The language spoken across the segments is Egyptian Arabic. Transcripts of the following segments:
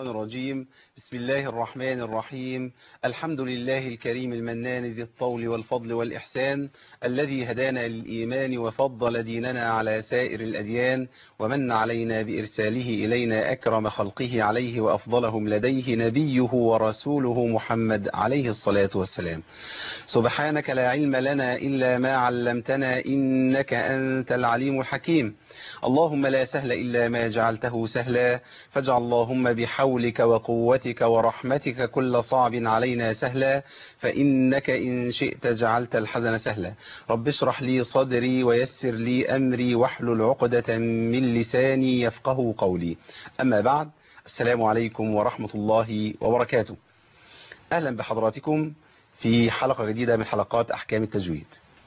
الشيطان الرجيم بسم الله الرحمن الرحيم الحمد لله الكريم المنان ذي الطول والفضل والإحسان الذي هدانا للإيمان وفضل ديننا على سائر الأديان ومن علينا بإرساله إلينا أكرم خلقه عليه وأفضلهم لديه نبيه ورسوله محمد عليه الصلاة والسلام سبحانك لا علم لنا إلا ما علمتنا إنك أنت العليم الحكيم اللهم لا سهل إلا ما جعلته سهلا فاجعل اللهم بحولك وقوتك ورحمتك كل صعب علينا سهلا فإنك إن شئت جعلت الحزن سهلا رب اشرح لي صدري ويسر لي أمري واحلل عقدة من لساني يفقه قولي أما بعد السلام عليكم ورحمة الله وبركاته أهلا بحضراتكم في حلقة جديدة من حلقات أحكام التجويد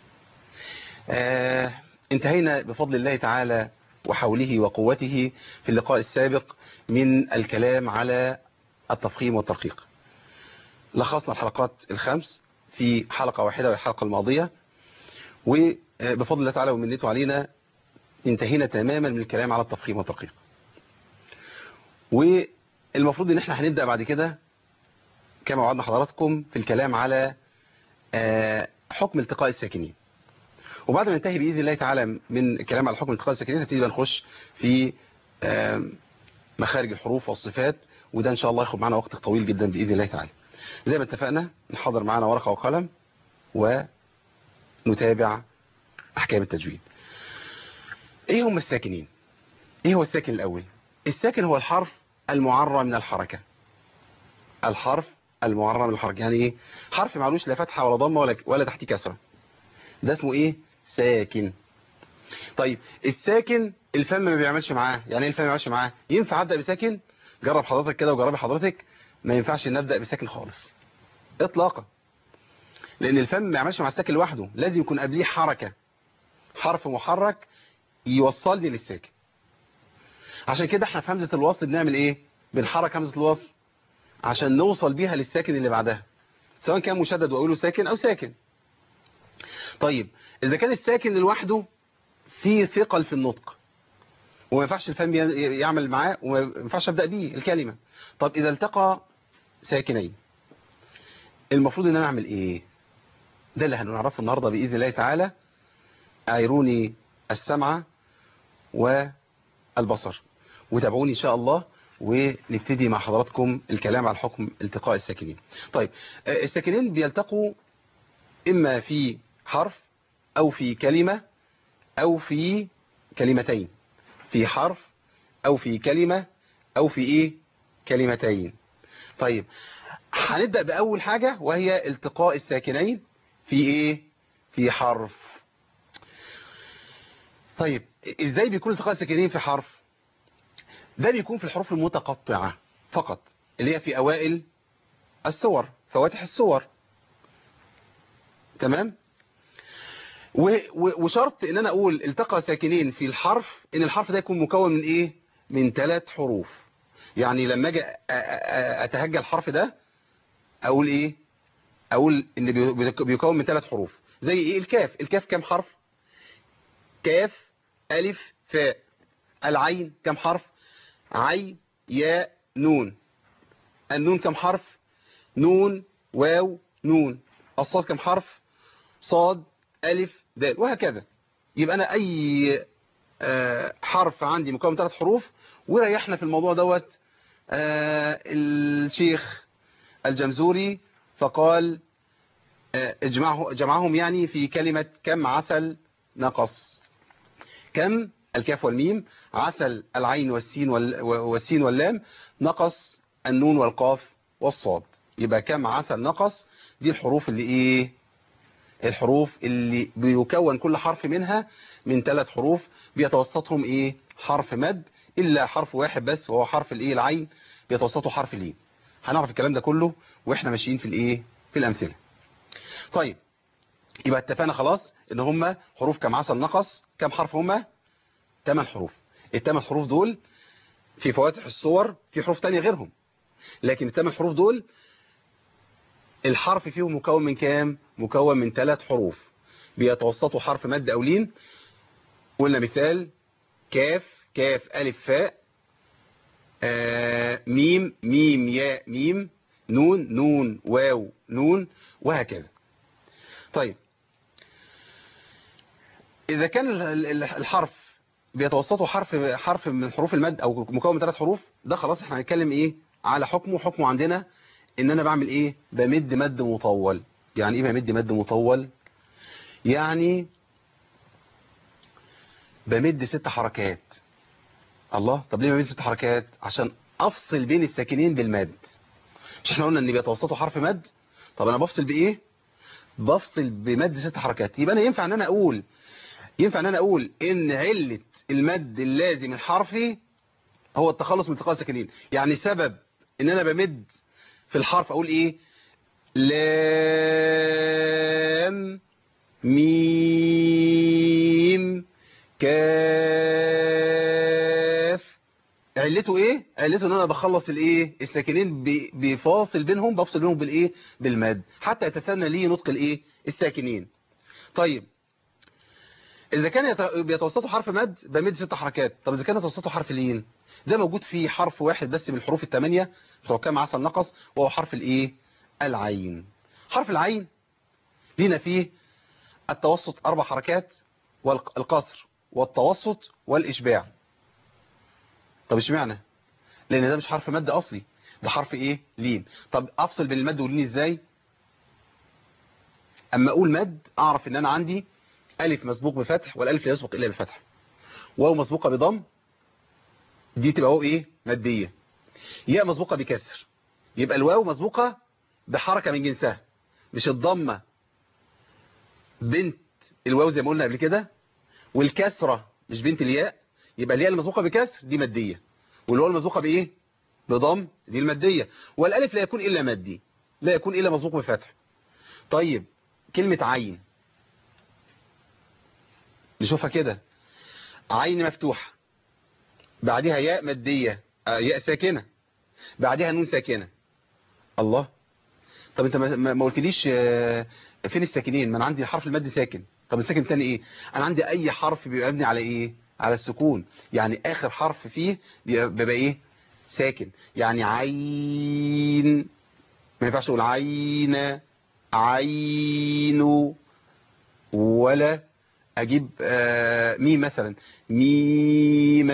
آه انتهينا بفضل الله تعالى وحوله وقوته في اللقاء السابق من الكلام على التفخيم والترقيق لخصنا الحلقات الخمس في حلقة واحدة وهي الحلقة الماضية وبفضل الله تعالى ومنته علينا انتهينا تماما من الكلام على التفخيم والترقيق والمفروض ان احنا هنبدأ بعد كده كما وعدنا حضراتكم في الكلام على حكم التقاء الساكنين وبعد ما ننتهي بإذن الله تعالى من الكلام على حكم التقاء الساكنين نبتدي بقى نخش في مخارج الحروف والصفات وده إن شاء الله ياخد معنا وقت طويل جدا بإذن الله تعالى زي ما اتفقنا نحضر معنا ورقة وقلم ونتابع أحكام التجويد إيه هم الساكنين إيه هو الساكن الأول الساكن هو الحرف المعرى من الحركة الحرف المعرى من الحركة يعني إيه حرف معلوش لا فتحة ولا ضمة ولا, ولا تحتيه كسرة ده اسمه إيه ساكن طيب الساكن الفم ما بيعملش معاه يعني ايه الفم ما بيعملش معاه ينفع ابدا بساكن جرب حضرتك كده وجربي حضرتك ما ينفعش نبدا بساكن خالص اطلاقا لان الفم ما يعملش مع الساكن لوحده لازم يكون قبليه حركه حرف محرك يوصلني للساكن عشان كده احنا في همزه الوصل بنعمل ايه بنحرك همزه الوصل عشان نوصل بيها للساكن اللي بعدها سواء كان مشدد واقوله ساكن او ساكن طيب اذا كان الساكن لوحده في ثقل في النطق وما ينفعش الفم يعمل معاه وما ينفعش ابدا بيه الكلمه طب اذا التقى ساكنين المفروض ان انا اعمل ايه ده اللي هنعرفه النهارده باذن الله تعالى اعيروني السمع والبصر وتابعوني ان شاء الله ونبتدي مع حضراتكم الكلام على حكم التقاء الساكنين طيب الساكنين بيلتقوا اما في حرف او في كلمه او في كلمتين في حرف او في كلمة او في ايه كلمتين طيب هنبدأ باول حاجة وهي التقاء الساكنين في ايه في حرف طيب ازاي بيكون التقاء الساكنين في حرف ده بيكون في الحروف المتقطعة فقط اللي هي في اوائل السور فواتح السور تمام وشرط ان انا اقول التقى ساكنين في الحرف ان الحرف ده يكون مكون من ايه من ثلاث حروف يعني لما اجي اتهجى الحرف ده اقول ايه اقول ان بيكون من ثلاث حروف زي ايه الكاف الكاف كام حرف كاف الف فاء العين كام حرف عين ياء نون النون كام حرف نون واو نون الصاد كام حرف صاد ألف دال وهكذا يبقى أنا أي حرف عندي مكون من ثلاث حروف وريحنا في الموضوع دوت الشيخ الجمزوري فقال اجمعه جمعهم يعني في كلمة كم عسل نقص كم الكاف والميم عسل العين والسين والسين واللام نقص النون والقاف والصاد يبقى كم عسل نقص دي الحروف اللي ايه الحروف اللي بيكون كل حرف منها من ثلاث حروف بيتوسطهم ايه حرف مد الا حرف واحد بس وهو حرف الايه العين بيتوسطه حرف اللين هنعرف الكلام ده كله واحنا ماشيين في الايه في الامثله طيب يبقى اتفقنا خلاص ان هم حروف كم عسل نقص كم حرف هم 8 حروف الثمان حروف دول في فواتح الصور في حروف تانية غيرهم لكن الثمان حروف دول الحرف فيهم مكون من كام مكون من ثلاث حروف بيتوسطوا حرف مد او لين قلنا مثال كاف كاف الف فاء آه ميم ميم ياء ميم نون نون واو نون وهكذا طيب إذا كان ال- ال- الحرف بيتوسطه حرف حرف من حروف المد أو مكون من ثلاث حروف ده خلاص احنا هنتكلم إيه على حكمه حكمه عندنا إن أنا بعمل إيه بمد مد مطول يعني إيه بمد مد مطول يعني بمد ست حركات الله طب ليه بمد ست حركات عشان أفصل بين الساكنين بالمد مش احنا قلنا ان بيتوسطوا حرف مد طب انا بفصل بايه بفصل بمد ست حركات يبقى انا ينفع ان انا اقول ينفع ان انا اقول ان علة المد اللازم الحرفي هو التخلص من التقاء الساكنين يعني سبب ان انا بمد في الحرف اقول ايه لام ميم كاف علته ايه علته ان انا بخلص الايه الساكنين ب- بفاصل بينهم بفصل بينهم بالايه بالمد حتى يتثنى لي نطق الايه الساكنين طيب اذا كان يت- بيتوسطوا حرف مد بمد ست حركات طب اذا كان يتوسطوا حرف لين ده موجود فيه حرف واحد بس من الحروف الثمانيه بتوع كام عسل نقص وهو حرف الايه العين حرف العين لينا فيه التوسط اربع حركات والقصر والتوسط والاشباع طب اشمعنى لان ده مش حرف مد اصلي ده حرف ايه لين طب افصل بين المد واللين ازاي اما اقول مد اعرف ان انا عندي الف مسبوق بفتح والالف لا يسبق الا بفتح واو مسبوقه بضم دي تبقى واو ايه ماديه ياء مسبوقه بكسر يبقى الواو مسبوقه بحركه من جنسها مش الضمه بنت الواو زي ما قلنا قبل كده والكسره مش بنت الياء يبقى الياء المسبوقه بكسر دي ماديه والواو المسبوقه بايه بضم دي الماديه والالف لا يكون الا مادي لا يكون الا مسبوق بفتح طيب كلمه عين نشوفها كده عين مفتوحه بعدها ياء ماديه آه، ياء ساكنه بعدها نون ساكنه الله طب انت ما- ما ما قلتليش آه، فين الساكنين ما انا عندي حرف المد ساكن طب الساكن الثاني ايه انا عندي اي حرف بيبقى مبني على ايه على السكون يعني اخر حرف فيه بيبقى بيبقى ايه ساكن يعني عين ما ينفعش اقول عين عين ولا اجيب آه، ميم مثلا ميم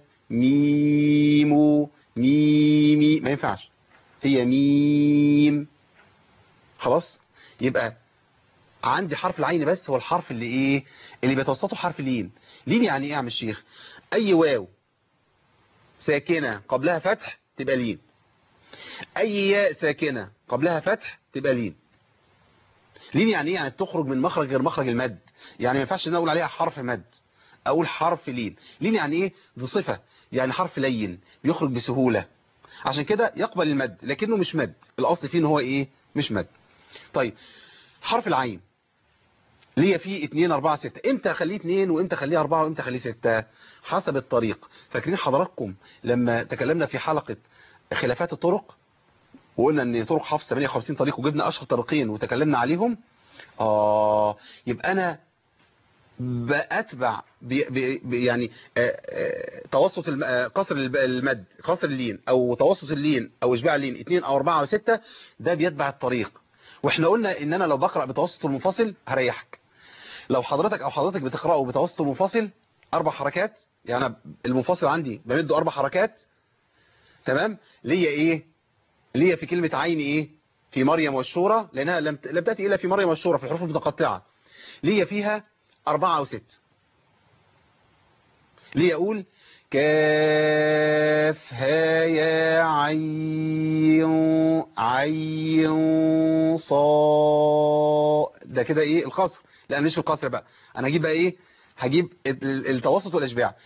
ميمو ميمي ما ينفعش هي ميم خلاص يبقى عندي حرف العين بس هو الحرف اللي ايه اللي بيتوسطه حرف لين لين يعني ايه يا عم الشيخ اي واو ساكنه قبلها فتح تبقى لين اي ياء ساكنه قبلها فتح تبقى لين لين يعني ايه يعني بتخرج من مخرج غير مخرج المد يعني ما ينفعش ان أنا اقول عليها حرف مد اقول حرف لين لين يعني ايه دي صفه يعني حرف لين بيخرج بسهوله عشان كده يقبل المد لكنه مش مد الاصل فيه ان هو ايه مش مد طيب حرف العين ليا فيه 2 4 6 امتى اخليه 2 وامتى اخليه 4 وامتى اخليه 6 حسب الطريق فاكرين حضراتكم لما تكلمنا في حلقة خلافات الطرق وقلنا ان طرق حفص 58 طريق وجبنا اشهر طريقين وتكلمنا عليهم اه يبقى انا بأتبع بي بي بي يعني آه، آه، توسط الم- آه، قصر الب- المد قصر اللين او توسط اللين او اشباع اللين 2 او 4 او 6 ده بيتبع الطريق واحنا قلنا ان انا لو بقرأ بتوسط المنفصل هريحك لو حضرتك او حضرتك بتقرأه بتوسط منفصل اربع حركات يعني أنا المنفصل عندي بمده اربع حركات تمام ليا ايه ليا في كلمة عين ايه في مريم والشورى لانها لم لم تاتي الا في مريم والشورى في الحروف المتقطعة ليا فيها اربعة او ست ليا اقول كاف ها يا عين عين صا ده كده ايه القصر لا مش في القصر بقى انا هجيب بقى ايه هجيب ال- التوسط والاشباع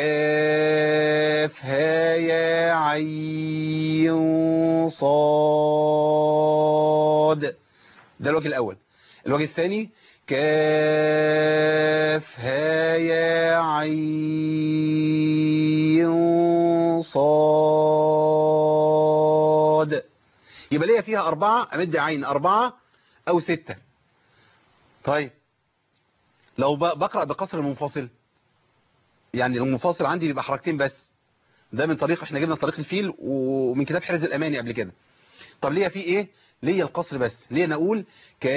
كاف ها يا عين صاد ده الوجه الاول الوجه الثاني كاف ها يا عين صاد يبقى ليا فيها أربعة أمد عين أربعة أو ستة طيب لو ب- بقرأ بقصر المنفصل يعني المنفصل عندي بيبقى حركتين بس ده من طريق احنا جبنا طريق الفيل ومن كتاب حرز الاماني قبل كده طب ليه في ايه ليه القصر بس ليه نقول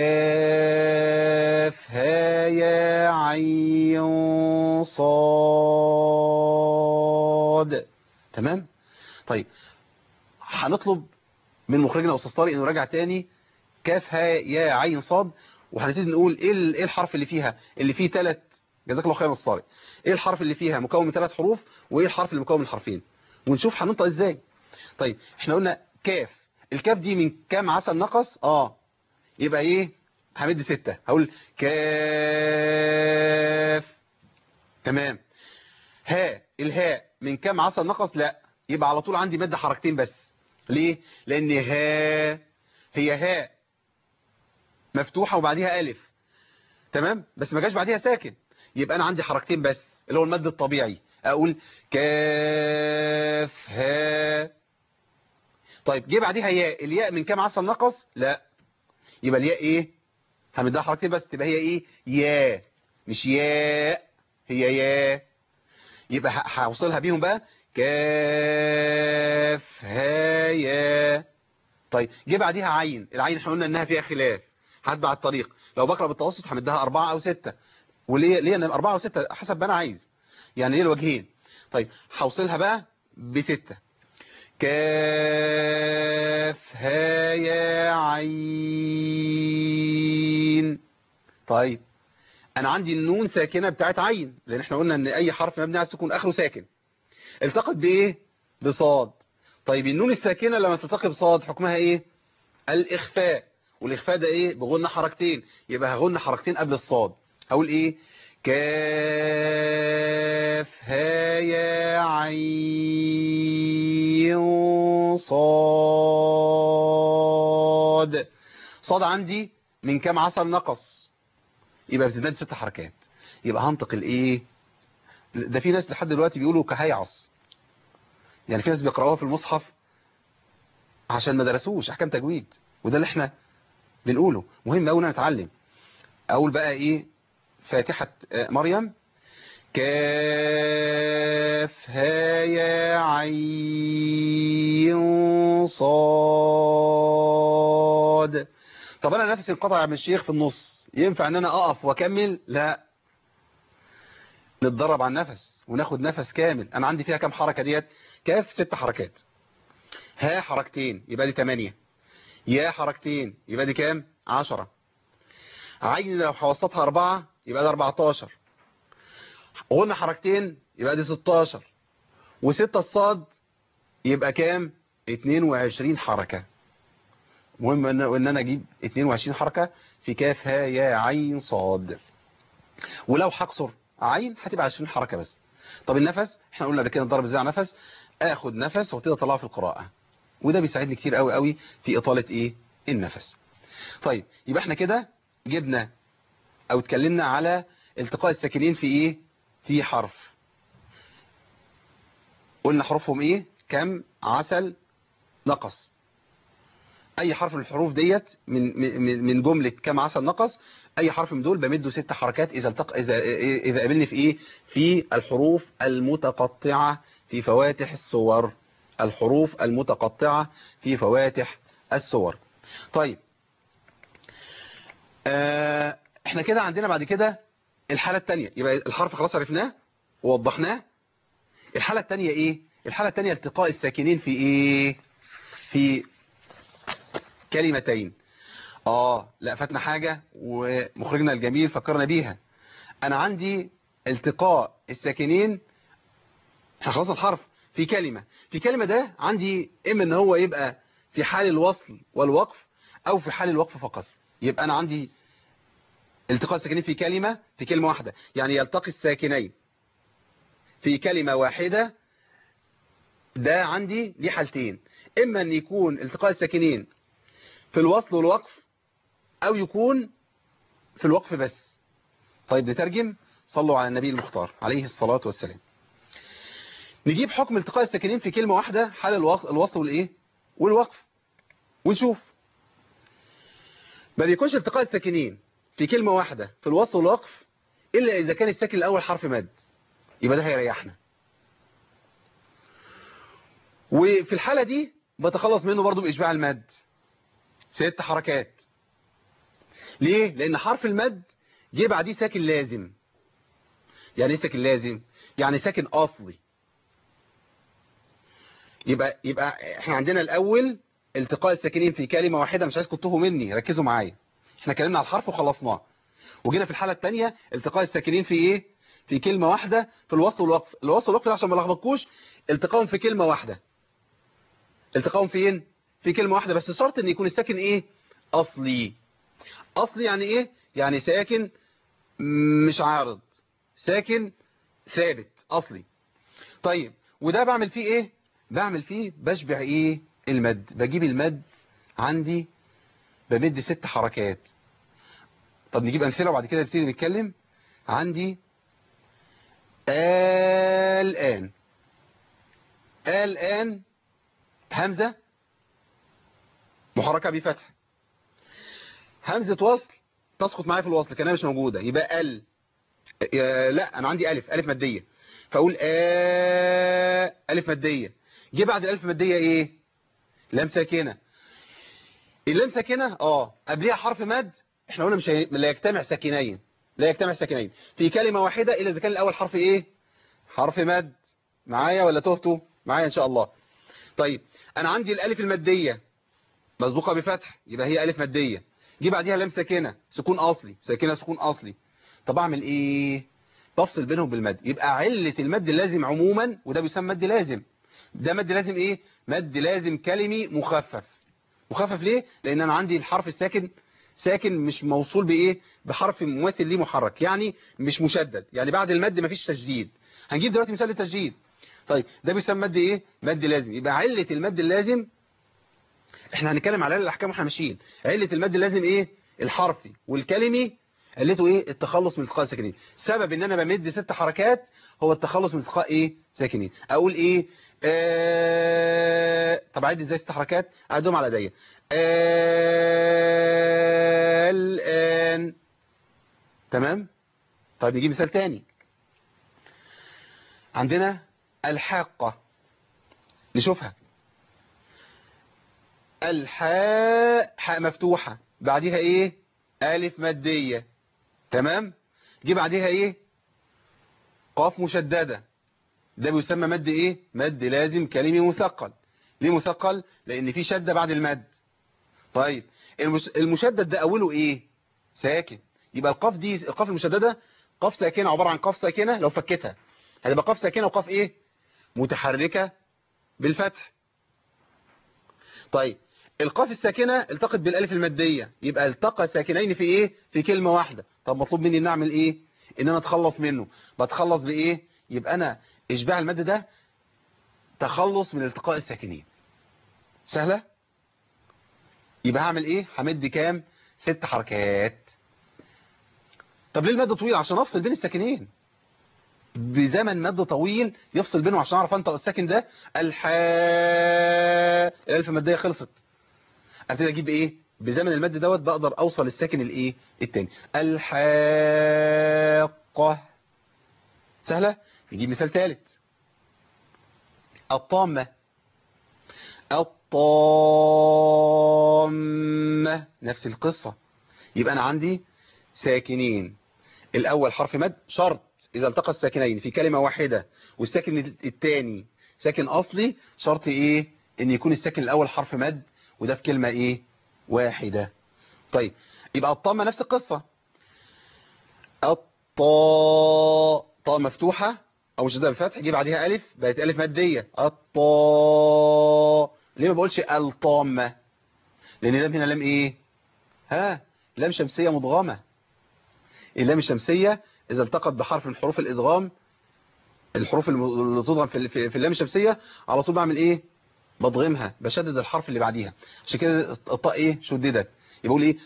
كاف ها يا عين صاد تمام طيب هنطلب من مخرجنا استاذ طارق انه يراجع تاني كاف ها يا عين صاد وهنبتدي نقول ايه ال- ايه الحرف اللي فيها اللي فيه ثلاث جزاك الله خيرا يا استاذ طارق ايه الحرف اللي فيها مكون من ثلاث حروف وايه الحرف اللي مكون من حرفين ونشوف هننطق ازاي طيب احنا قلنا كاف الكاف دي من كام عسل نقص اه يبقى ايه همد ستة هقول كاف تمام ها الهاء من كام عسل نقص لا يبقى على طول عندي مد حركتين بس ليه لان ها هي هاء مفتوحة وبعديها ألف تمام بس ما جاش بعديها ساكن يبقى أنا عندي حركتين بس اللي هو المد الطبيعي أقول كاف ها طيب جه بعديها ياء الياء من كام عسل نقص لا يبقى الياء ايه همدها حركتين بس تبقى هي ايه يا مش ياء هي يا يبقى ه- هوصلها بيهم بقى كاف ها يا طيب جه بعديها عين العين احنا قلنا انها فيها خلاف هتبع الطريق لو بقرا بالتوسط همدها أربعة أو ستة وليه ليه أنا أربعة أو ستة حسب ما أنا عايز يعني ليه الوجهين طيب هوصلها بقى بستة كاف ها يا عين طيب انا عندي النون ساكنة بتاعت عين لان احنا قلنا ان اي حرف مبني على السكون اخره ساكن التقت بايه بصاد طيب النون الساكنة لما تلتقي بصاد حكمها ايه الاخفاء والاخفاء ده ايه بغن حركتين يبقى هغن حركتين قبل الصاد هقول ايه كاف ها يا عين صاد صاد عندي من كام عسل نقص يبقى بتتمد ست حركات يبقى هنطق الايه ده في ناس لحد دلوقتي بيقولوا كهيعص يعني في ناس بيقرأوها في المصحف عشان ما درسوش احكام تجويد وده اللي احنا بنقوله مهم قوي نتعلم اقول بقى ايه فاتحة آه، مريم كاف ها يا عين صاد طب انا نفسي انقطع من الشيخ في النص ينفع ان انا اقف واكمل لا نتدرب على النفس وناخد نفس كامل انا عندي فيها كام حركة ديت كاف ست حركات ها حركتين يبقى دي تمانية يا حركتين يبقى دي كام عشرة عين لو حوسطها أربعة يبقى ده 14 قلنا حركتين يبقى دي 16 وستة الصاد يبقى كام 22 حركة مهم ان ان انا اجيب 22 حركة في كاف ها يا عين صاد ولو هقصر عين هتبقى 20 حركة بس طب النفس احنا قلنا ده كده نضرب ازاي على نفس اخد نفس وابتدي اطلعه في القراءة وده بيساعدني كتير قوي قوي في اطالة ايه النفس طيب يبقى احنا كده جبنا او اتكلمنا على التقاء الساكنين في ايه في حرف قلنا حروفهم ايه كم عسل نقص اي حرف من الحروف ديت من من من جمله كم عسل نقص اي حرف من دول بمده ست حركات اذا التق... اذا اذا قابلني في ايه في الحروف المتقطعه في فواتح الصور الحروف المتقطعه في فواتح الصور طيب آه احنا كده عندنا بعد كده الحالة التانية يبقى الحرف خلاص عرفناه ووضحناه الحالة التانية ايه الحالة التانية التقاء الساكنين في ايه في كلمتين اه لا فاتنا حاجة ومخرجنا الجميل فكرنا بيها انا عندي التقاء الساكنين احنا خلاص الحرف في كلمة في كلمة ده عندي اما ان هو يبقى في حال الوصل والوقف او في حال الوقف فقط يبقى انا عندي التقاء الساكنين في كلمة في كلمة واحدة يعني يلتقي الساكنين في كلمة واحدة ده عندي ليه حالتين اما ان يكون التقاء الساكنين في الوصل والوقف او يكون في الوقف بس طيب نترجم صلوا على النبي المختار عليه الصلاة والسلام نجيب حكم التقاء الساكنين في كلمة واحدة حال الوصل والايه والوقف ونشوف ما بيكونش التقاء الساكنين في كلمة واحدة في الوصل والوقف إلا إذا كان الساكن الأول حرف مد يبقى ده هيريحنا وفي الحالة دي بتخلص منه برضو بإشباع المد ست حركات ليه؟ لأن حرف المد جه بعديه ساكن لازم يعني ايه ساكن لازم؟ يعني ساكن أصلي يبقى يبقى احنا عندنا الأول التقاء الساكنين في كلمة واحدة مش عايزكم تتوهوا مني ركزوا معايا احنا اتكلمنا على الحرف وخلصناه وجينا في الحالة الثانية التقاء الساكنين في ايه في كلمة واحدة في الوصل والوقف الوصل والوقف عشان ما لخبطكوش التقاهم في كلمة واحدة التقاهم فين في كلمة واحدة بس شرط ان يكون الساكن ايه اصلي اصلي يعني ايه يعني ساكن مش عارض ساكن ثابت اصلي طيب وده بعمل فيه ايه بعمل فيه بشبع ايه المد بجيب المد عندي بمد ست حركات طب نجيب امثله وبعد كده نبتدي نتكلم عندي الان الان همزه محركه بفتح همزه وصل تسقط معايا في الوصل كانها مش موجوده يبقى ال لا انا عندي الف الف ماديه فاقول آ الف ماديه جه بعد الالف ماديه ايه لام ساكنه اللام ساكنه اه قبلها حرف مد احنا قلنا مش هي... لا يجتمع ساكنين لا يجتمع ساكنين في كلمه واحده الا اذا كان الاول حرف ايه حرف مد معايا ولا تهتوا معايا ان شاء الله طيب انا عندي الالف الماديه مسبوقه بفتح يبقى هي الف ماديه جه بعديها لام ساكنه سكون اصلي ساكنه سكون اصلي طب اعمل ايه بفصل بينهم بالمد يبقى علة المد اللازم عموما وده بيسمى مد لازم ده مد لازم ايه مد لازم كلمي مخفف مخفف ليه لان انا عندي الحرف الساكن ساكن مش موصول بايه بحرف مماثل ليه محرك يعني مش مشدد يعني بعد المد مفيش تشديد هنجيب دلوقتي مثال للتشديد طيب ده بيسمى مد ايه مد لازم يبقى علة المد اللازم احنا هنتكلم على الاحكام واحنا ماشيين علة المد اللازم ايه الحرفي والكلمي علته ايه التخلص من التقاء الساكنين سبب ان انا بمد ست حركات هو التخلص من التقاء ايه ساكنين اقول ايه آه... طب عد ازاي ست حركات اعدهم على ايديا آه... الان تمام طيب نجيب مثال تاني عندنا الحاقة نشوفها الحاء حاء مفتوحة بعدها ايه الف مادية تمام جه بعدها ايه قاف مشددة ده بيسمى مد ايه مد لازم كلمي مثقل ليه مثقل لان في شدة بعد المد طيب المش... المشدد ده اوله ايه ساكن يبقى القاف دي القاف المشددة قاف ساكنة عبارة عن قاف ساكنة لو فكتها هتبقى قاف ساكنة وقاف ايه متحركة بالفتح طيب القاف الساكنة التقت بالالف المادية يبقى التقى ساكنين في ايه في كلمة واحدة طب مطلوب مني ان اعمل ايه ان انا اتخلص منه بتخلص بايه يبقى انا اشباع المد ده تخلص من التقاء الساكنين سهلة يبقى هعمل ايه همد كام ست حركات طب ليه المد طويل عشان افصل بين الساكنين بزمن مد طويل يفصل بينهم عشان اعرف انطق الساكن ده الحاء الالف الماديه خلصت ابتدي اجيب ايه بزمن المد دوت بقدر اوصل الساكن الايه التاني الحاقه سهله نجيب مثال ثالث الطامه الطامه نفس القصه يبقى انا عندي ساكنين الاول حرف مد شرط اذا التقى الساكنين في كلمه واحده والساكن الثاني ساكن اصلي شرط ايه ان يكون الساكن الاول حرف مد وده في كلمة ايه واحدة طيب يبقى الطامة نفس القصة الطاء طاء مفتوحة او مشددة بالفتح جيب بعديها الف بقت الف مادية الطاء ليه ما بقولش الطامة لان لام هنا لام ايه ها لام شمسية مضغمة اللام الشمسية اذا التقت بحرف من حروف الادغام الحروف اللي تضغم في اللام الشمسية على طول بعمل ايه بضغمها بشدد الحرف اللي بعديها عشان كده الطاء ايه شددت يقول ايه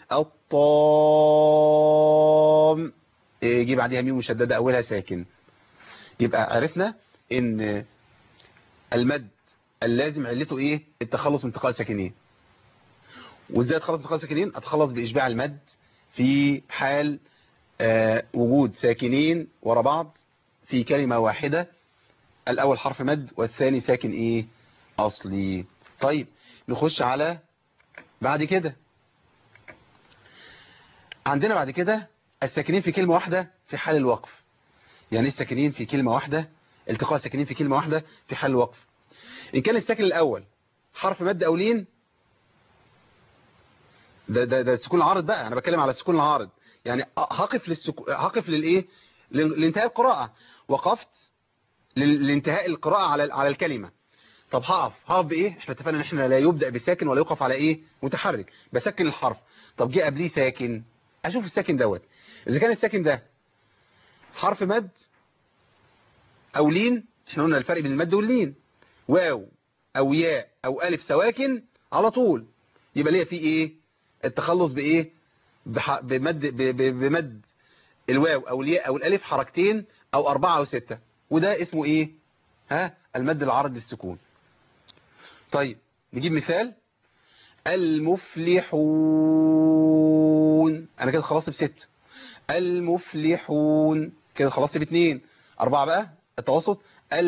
الطام إيه يجي بعديها ميم مشدده اولها ساكن يبقى عرفنا ان المد اللازم علته ايه التخلص من التقاء الساكنين وازاي اتخلص من التقاء الساكنين اتخلص باشباع المد في حال آه وجود ساكنين ورا بعض في كلمة واحدة الاول حرف مد والثاني ساكن ايه اصلي طيب نخش على بعد كده عندنا بعد كده الساكنين في كلمة واحدة في حال الوقف يعني ايه الساكنين في كلمة واحدة التقاء الساكنين في كلمة واحدة في حال الوقف ان كان الساكن الاول حرف مد او لين ده ده ده السكون العارض بقى انا بتكلم على السكون العارض يعني هقف للسكو... هقف للايه لل- لانتهاء القراءة وقفت لل- لانتهاء القراءة على على الكلمة طب هقف هقف بايه احنا اتفقنا ان احنا لا يبدأ بساكن ولا يوقف على ايه متحرك بسكن الحرف طب جه قبليه ساكن اشوف الساكن دوت اذا كان الساكن ده حرف مد او لين احنا قلنا الفرق بين المد واللين واو او ياء او الف سواكن على طول يبقى ليا فيه ايه التخلص بايه بح... بمد ب... ب... بمد الواو او الياء او الالف حركتين او اربعة او ستة وده اسمه ايه ها المد العرض للسكون طيب نجيب مثال المفلحون انا كده خلصت بست المفلحون كده خلصت باثنين اربعة بقى التوسط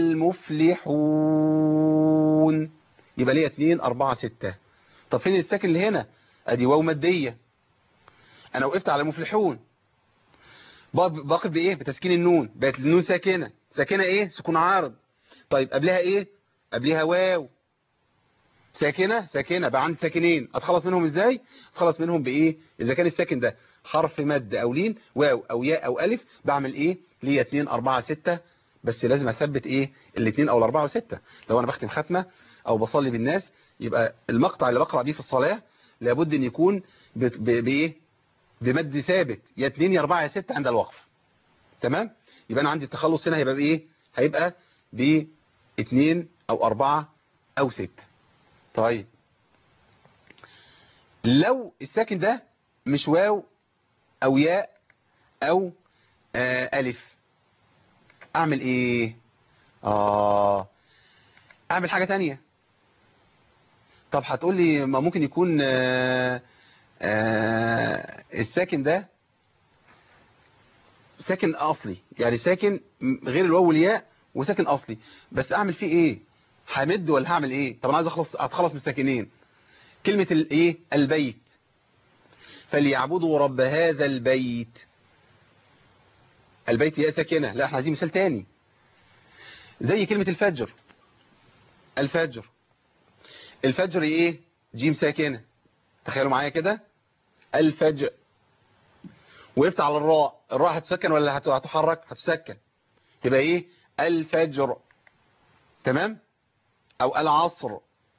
المفلحون يبقى ليا اتنين اربعة ستة طب فين الساكن اللي هنا ادي واو مادية انا وقفت على مفلحون باقف بايه بتسكين النون بقت النون ساكنة ساكنة ايه سكون عارض طيب قبلها ايه قبلها واو ساكنة ساكنة بقى عندي ساكنين اتخلص منهم ازاي اتخلص منهم بايه اذا كان الساكن ده حرف مد او لين واو او ياء او الف بعمل ايه ليا 2 4 6 بس لازم اثبت ايه الاثنين او الاربعه وستة لو انا بختم ختمه او بصلي بالناس يبقى المقطع اللي بقرا بيه في الصلاه لابد ان يكون بايه بمد ثابت يا 2 يا 4 يا 6 عند الوقف تمام يبقى انا عندي التخلص هنا هيبقى بايه هيبقى ب 2 او 4 او 6 طيب لو الساكن ده مش واو او ياء او آه الف اعمل ايه اه اعمل حاجة تانية طب هتقول لي ما ممكن يكون آه آه الساكن ده ساكن اصلي يعني ساكن غير الواو والياء وساكن اصلي بس اعمل فيه ايه همد ولا هعمل ايه طب انا عايز اخلص اتخلص من الساكنين كلمة الايه البيت فليعبدوا رب هذا البيت البيت يا ساكنة لا احنا عايزين مثال تاني زي كلمة الفجر الفجر الفجر ايه جيم ساكنة تخيلوا معايا كده الفجر وقفت على الراء الراء هتسكن ولا هتحرك هتسكن تبقى ايه الفجر تمام او العصر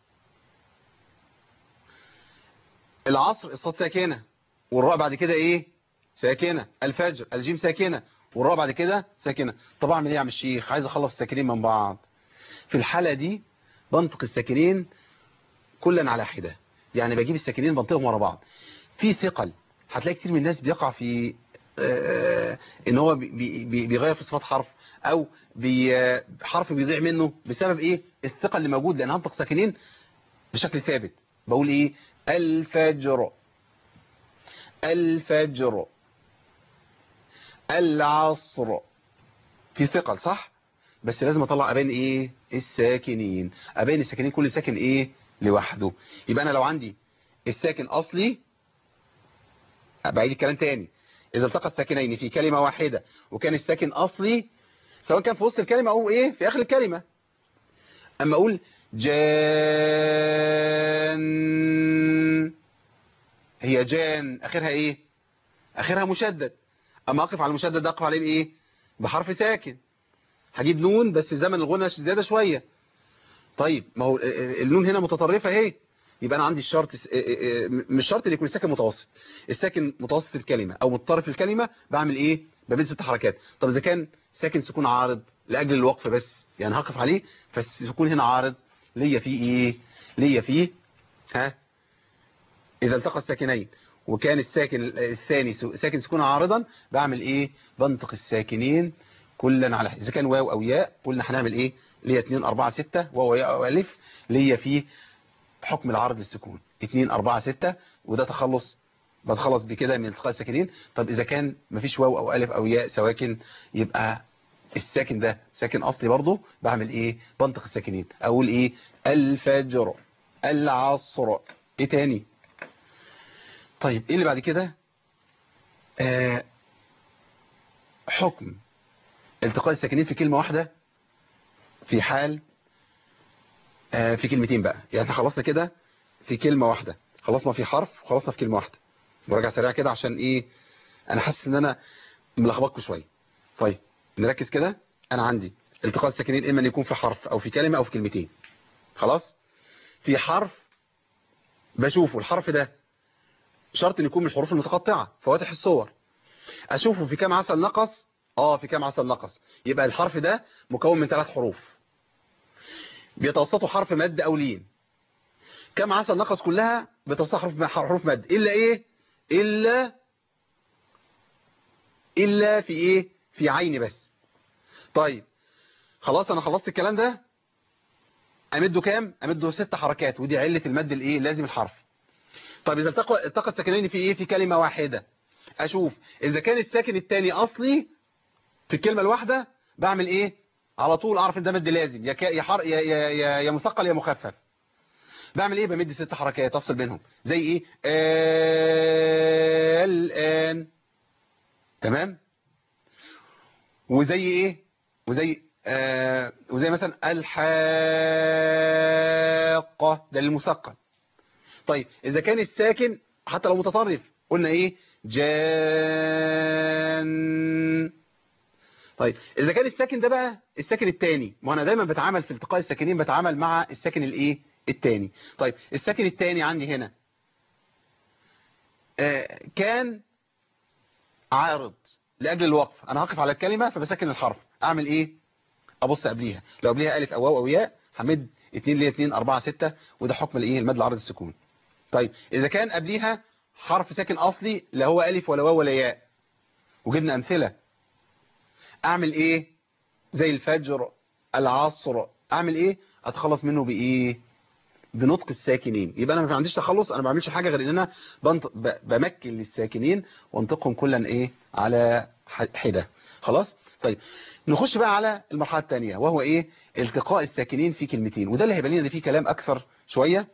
العصر الصوت ساكنة والراء بعد كده ايه ساكنة الفجر الجيم ساكنة والراء بعد كده ساكنة طب اعمل ايه يا عم الشيخ عايز اخلص الساكنين من بعض في الحالة دي بنطق الساكنين كلا على حدة يعني بجيب الساكنين بنطقهم ورا بعض في ثقل هتلاقي كتير من الناس بيقع في آه ان هو بي بي بيغير في صفات حرف او بي حرف بيضيع منه بسبب ايه الثقل اللي موجود لان هنطق ساكنين بشكل ثابت بقول ايه الفجر الفجر العصر في ثقل صح بس لازم اطلع ابين ايه الساكنين ابين الساكنين كل ساكن ايه لوحده يبقى انا لو عندي الساكن اصلي بعيد الكلام تاني اذا التقى الساكنين في كلمة واحدة وكان الساكن اصلي سواء كان في وسط الكلمة او ايه في اخر الكلمة اما اقول جان هي جان اخرها ايه اخرها مشدد اما اقف على المشدد ده اقف عليه بايه بحرف ساكن هجيب نون بس زمن الغنى زياده شويه طيب ما هو النون هنا متطرفه اهي يبقى انا عندي الشرط مش شرط ان يكون الساكن متوسط الساكن متوسط الكلمه او متطرف الكلمه بعمل ايه ببين ست حركات طب اذا كان ساكن سكون عارض لاجل الوقف بس يعني هقف عليه فالسكون هنا عارض ليا فيه ايه ليا فيه ها اذا التقى الساكنين وكان الساكن الثاني ساكن سكون عارضا بعمل ايه بنطق الساكنين كلا على اذا كان واو او ياء قلنا هنعمل ايه ليا 2 4 6 واو ياء او الف ليا فيه حكم العرض للسكون 2 4 6 وده تخلص بتخلص بكده من التقاء الساكنين طب اذا كان مفيش واو او الف او ياء سواكن يبقى الساكن ده ساكن اصلي برضه بعمل ايه بنطق الساكنين اقول ايه الفجر العصر ايه تاني طيب ايه اللي بعد كده آه حكم التقاء الساكنين في كلمة واحدة في حال آه في كلمتين بقى يعني احنا خلصنا كده في كلمة واحدة خلصنا في حرف وخلصنا في كلمة واحدة مراجعة سريعة كده عشان ايه انا حاسس ان انا ملخبطكم شوية طيب نركز كده انا عندي التقاء الساكنين اما ان يكون في حرف او في كلمة او في كلمتين خلاص في حرف بشوفه الحرف ده شرط ان يكون من الحروف المتقطعة فواتح الصور اشوفه في كام عسل نقص اه في كام عسل نقص يبقى الحرف ده مكون من ثلاث حروف بيتوسطوا حرف مد او لين كام عسل نقص كلها بتوسط حروف حروف مد الا ايه الا الا في ايه في عين بس طيب خلاص انا خلصت الكلام ده امده كام امده ست حركات ودي علة المد الايه لازم الحرف طيب اذا التقى التقى الساكنين في ايه في كلمة واحدة اشوف اذا كان الساكن الثاني اصلي في الكلمة الواحدة بعمل ايه على طول اعرف ان ده مد لازم يا كا- يا حر يا يا يا, يا مثقل يا مخفف بعمل ايه بمد ست حركات افصل بينهم زي ايه آه الان تمام وزي ايه وزي آه وزي مثلا الحاقة ده للمثقل طيب اذا كان الساكن حتى لو متطرف قلنا ايه جان طيب اذا كان الساكن ده بقى الساكن الثاني ما انا دايما بتعامل في التقاء الساكنين بتعامل مع الساكن الايه الثاني طيب الساكن الثاني عندي هنا آه كان عارض لاجل الوقف انا هقف على الكلمة فبسكن الحرف اعمل ايه ابص قبليها لو قبليها الف او واو او ياء همد 2 ل 2 4 6 وده حكم الايه المد العرض السكون طيب اذا كان قبليها حرف ساكن اصلي لا هو الف ولا واو ولا ياء وجبنا امثله اعمل ايه زي الفجر العصر اعمل ايه اتخلص منه بايه بنطق الساكنين يبقى انا ما عنديش تخلص انا ما بعملش حاجه غير ان انا بنطق ب- بمكن للساكنين وانطقهم كلا ايه على ح- حده خلاص طيب نخش بقى على المرحله الثانيه وهو ايه التقاء الساكنين في كلمتين وده اللي هيبان لنا ان فيه كلام اكثر شويه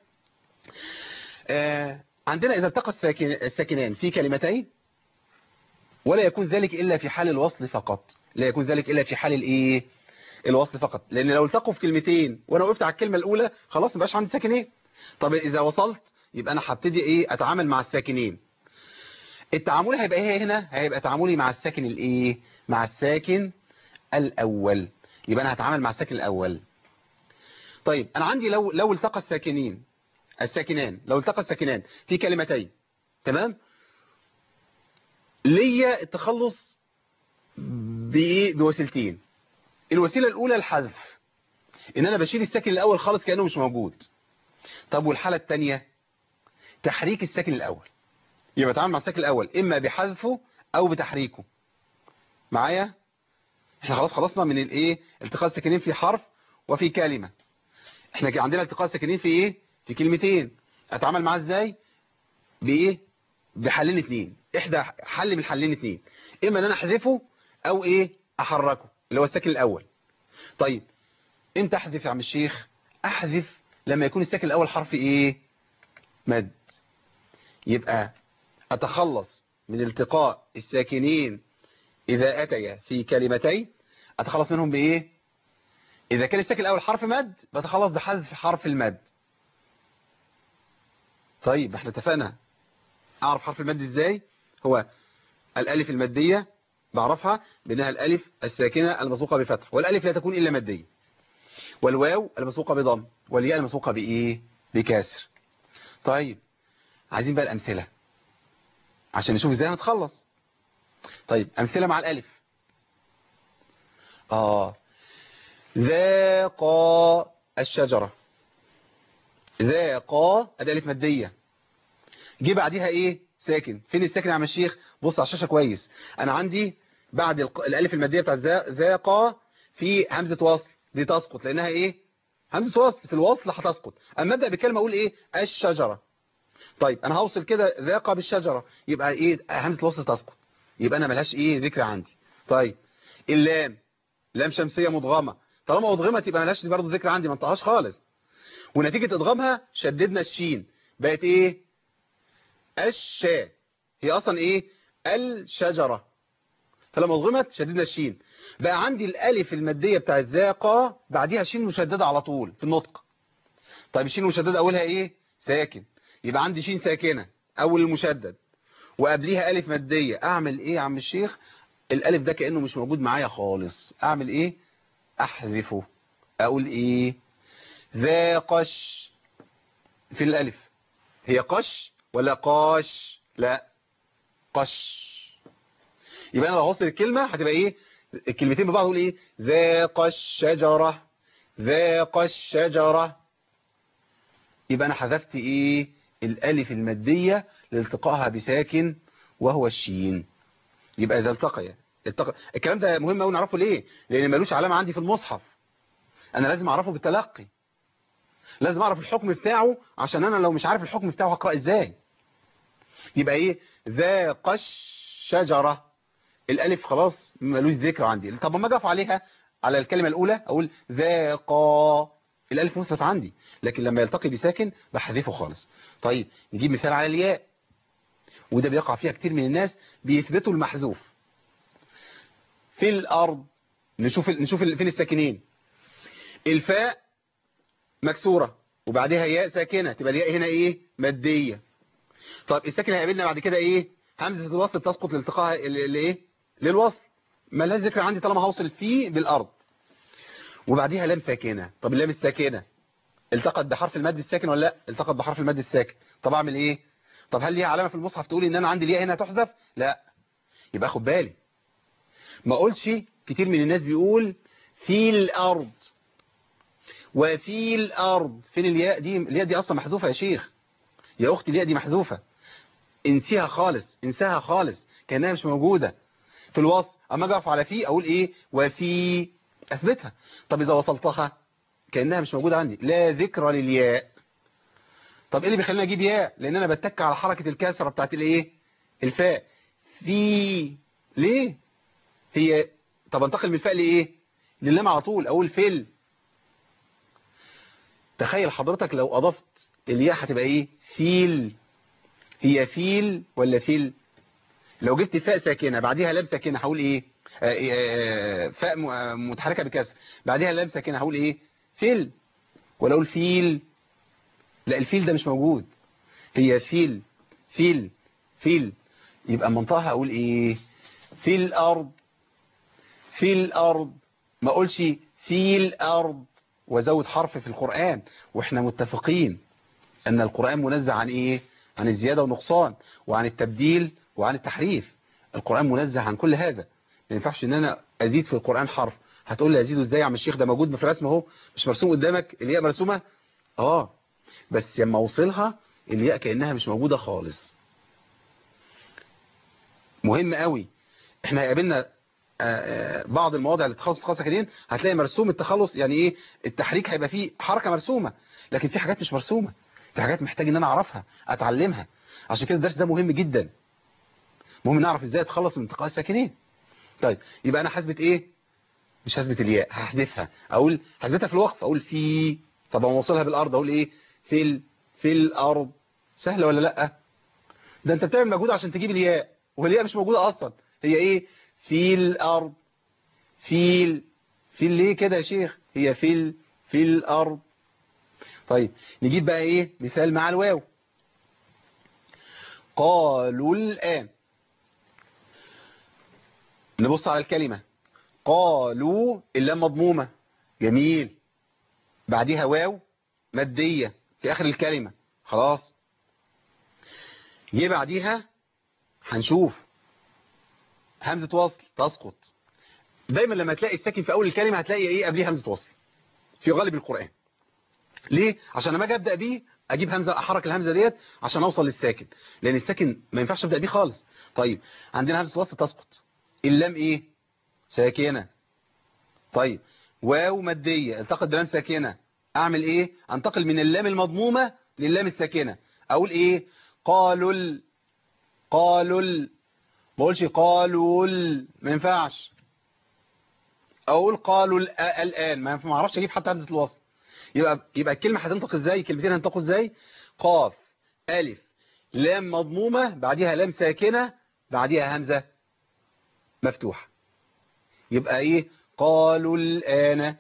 آه عندنا اذا التقى الساكن الساكنان في كلمتين ولا يكون ذلك الا في حال الوصل فقط لا يكون ذلك الا في حال الايه الوصل فقط لان لو التقوا في كلمتين وانا وقفت على الكلمه الاولى خلاص مبقاش عندي ساكنين طب اذا وصلت يبقى انا هبتدي ايه اتعامل مع الساكنين التعامل هيبقى ايه هنا هيبقى تعاملي مع الساكن الايه مع الساكن الاول يبقى انا هتعامل مع الساكن الاول طيب انا عندي لو لو التقى الساكنين الساكنان لو التقى الساكنان في كلمتين تمام ليا التخلص بايه بوسيلتين الوسيله الاولى الحذف ان انا بشيل الساكن الاول خالص كانه مش موجود طب والحاله الثانيه تحريك الساكن الاول يبقى اتعامل مع الساكن الاول اما بحذفه او بتحريكه معايا احنا خلاص خلصنا من الايه التقاء الساكنين في حرف وفي كلمه احنا كان عندنا التقاء الساكنين في ايه في كلمتين اتعامل معاه ازاي بايه بحلين اتنين احدى حل من حلين اتنين اما ان انا احذفه او ايه احركه اللي هو الساكن الاول طيب امتى احذف يا عم الشيخ احذف لما يكون الساكن الاول حرف ايه مد يبقى اتخلص من التقاء الساكنين اذا اتيا في كلمتين اتخلص منهم بايه اذا كان الساكن الاول حرف مد بتخلص بحذف حرف المد طيب احنا اتفقنا اعرف حرف المد ازاي هو الالف المادية بعرفها بانها الالف الساكنة المسبوقة بفتح والالف لا تكون الا مادية والواو المسبوقة بضم والياء المسبوقة بايه بكسر طيب عايزين بقى الامثلة عشان نشوف ازاي هنتخلص طيب امثلة مع الالف اه ذاق الشجرة ذاق ادي الف مادية جه بعديها ايه ساكن فين الساكن يا عم الشيخ بص على الشاشة كويس انا عندي بعد الق- الالف المادية بتاعت ذا- ذاق في همزة وصل دي تسقط لانها ايه همزة وصل في الوصل هتسقط اما ابدا بالكلمة اقول ايه الشجرة طيب انا هوصل كده ذاق بالشجرة يبقى ايه همزة الوصل تسقط يبقى انا ملهاش ايه ذكر عندي طيب اللام لام شمسية مدغمة طالما ادغمت يبقى ملهاش برضه ذكر عندي ما انطقهاش خالص ونتيجة ادغامها شددنا الشين بقت ايه الشا هي اصلا ايه الشجرة فلما ادغمت شددنا الشين بقى عندي الالف المادية بتاع الذاقة بعديها شين مشددة على طول في النطق طيب الشين المشددة اولها ايه ساكن يبقى عندي شين ساكنة اول المشدد وقبليها الف مادية اعمل ايه يا عم الشيخ الالف ده كأنه مش موجود معايا خالص اعمل ايه احذفه اقول ايه ذا قش في الالف هي قش ولا قاش لا قش يبقى انا لو هوصل الكلمة هتبقى ايه الكلمتين ببعض اقول ايه ذاق الشجرة ذاق الشجرة يبقى انا حذفت ايه الالف المادية لالتقائها بساكن وهو الشين يبقى اذا التقي التقى الكلام ده مهم قوي نعرفه ليه لان ملوش علامة عندي في المصحف انا لازم اعرفه بالتلقي لازم اعرف الحكم بتاعه عشان انا لو مش عارف الحكم بتاعه هقرأ ازاي يبقى ايه ذاق الشجرة الالف خلاص ملوش ذكر عندي طب ما اجي اقف عليها على الكلمة الاولى اقول ذاق الالف مثبت عندي لكن لما يلتقي بساكن بحذفه خالص طيب نجيب مثال على الياء وده بيقع فيها كتير من الناس بيثبتوا المحذوف في الارض نشوف نشوف فين الساكنين الفاء مكسورة وبعدها ياء ساكنة تبقى الياء هنا ايه مادية طب الساكن هيقابلنا بعد كده ايه همزة الوصل تسقط لالتقاها لايه للوصل ما لها ذكر عندي طالما هوصل فيه بالارض وبعديها لام ساكنة طب اللام الساكنة التقت بحرف المد الساكن ولا لا التقت بحرف المد الساكن طب اعمل ايه طب هل ليها علامة في المصحف تقول ان انا عندي الياء هنا تحذف لا يبقى خد بالي ما اقولش كتير من الناس بيقول في الارض وفي الارض فين الياء دي الياء دي اصلا محذوفة يا شيخ يا اختي الياء دي محذوفة انسيها خالص انساها خالص كأنها مش موجودة في الوصف اما اجي اقف على في اقول ايه وفي اثبتها طب اذا وصلتها كأنها مش موجودة عندي لا ذكر للياء طب ايه اللي بيخليني اجيب ياء لان انا بتك على حركة الكسرة بتاعت الايه الفاء في ليه هي طب انتقل من الفاء لايه للام على طول اقول فيل تخيل حضرتك لو اضفت الياء هتبقى ايه فيل هي فيل ولا فيل لو جبت فاء ساكنة بعديها لام ساكنة هقول ايه فاء متحركة بكسر بعديها لام ساكنة هقول ايه فيل ولا اقول فيل لا الفيل ده مش موجود هي فيل فيل فيل يبقى منطقها اقول ايه في الارض في الارض ما اقولش في الارض وزود حرف في القرآن واحنا متفقين ان القرآن منزه عن ايه عن الزيادة والنقصان وعن التبديل وعن التحريف القرآن منزه عن كل هذا ما ينفعش ان انا ازيد في القرآن حرف هتقول لي ازيده ازاي يا عم الشيخ ده موجود في الرسم اهو مش مرسوم قدامك الياء مرسومة اه بس لما اوصلها الياء كأنها مش موجودة خالص مهم قوي احنا قابلنا بعض المواضع اللي تخصص خاصة كدين هتلاقي مرسوم التخلص يعني ايه التحريك هيبقى فيه حركة مرسومة لكن في حاجات مش مرسومة في حاجات محتاج ان انا اعرفها اتعلمها عشان كده الدرس ده مهم جدا مهم نعرف ازاي اتخلص من انتقاء الساكنين طيب يبقى انا حاسبة ايه مش حاسبة الياء هحذفها اقول حاسبتها في الوقف اقول في طب اوصلها بالارض اقول ايه في ال... في الارض سهلة ولا لا ده انت بتعمل مجهود عشان تجيب الياء والياء مش موجودة اصلا هي ايه في الارض في ال... في ليه كده يا شيخ هي في ال... في الارض طيب نجيب بقى ايه مثال مع الواو قالوا الآن نبص على الكلمة قالوا اللام مضمومة جميل بعديها واو مادية في آخر الكلمة خلاص جه بعديها هنشوف همزة وصل تسقط دايما لما تلاقي الساكن في أول الكلمة هتلاقي ايه قبليه همزة وصل في غالب القرآن ليه عشان لما اجي ابدا بيه اجيب همزه احرك الهمزه ديت عشان اوصل للساكن لان الساكن ما ينفعش ابدا بيه خالص طيب عندنا همزه وصل تسقط اللام ايه ساكنه طيب واو ماديه التقط بلام ساكنه اعمل ايه انتقل من اللام المضمومه للام الساكنه اقول ايه قالوا ال... قالوا ال... ما اقولش قالوا ال... ما ينفعش اقول قالوا الآ- الان ما ما اعرفش اجيب حتى همزه الوصل يبقى يبقى الكلمه هتنطق ازاي كلمتين هينطقوا ازاي قاف الف لام مضمومه بعديها لام ساكنه بعديها همزه مفتوحه يبقى ايه قالوا الان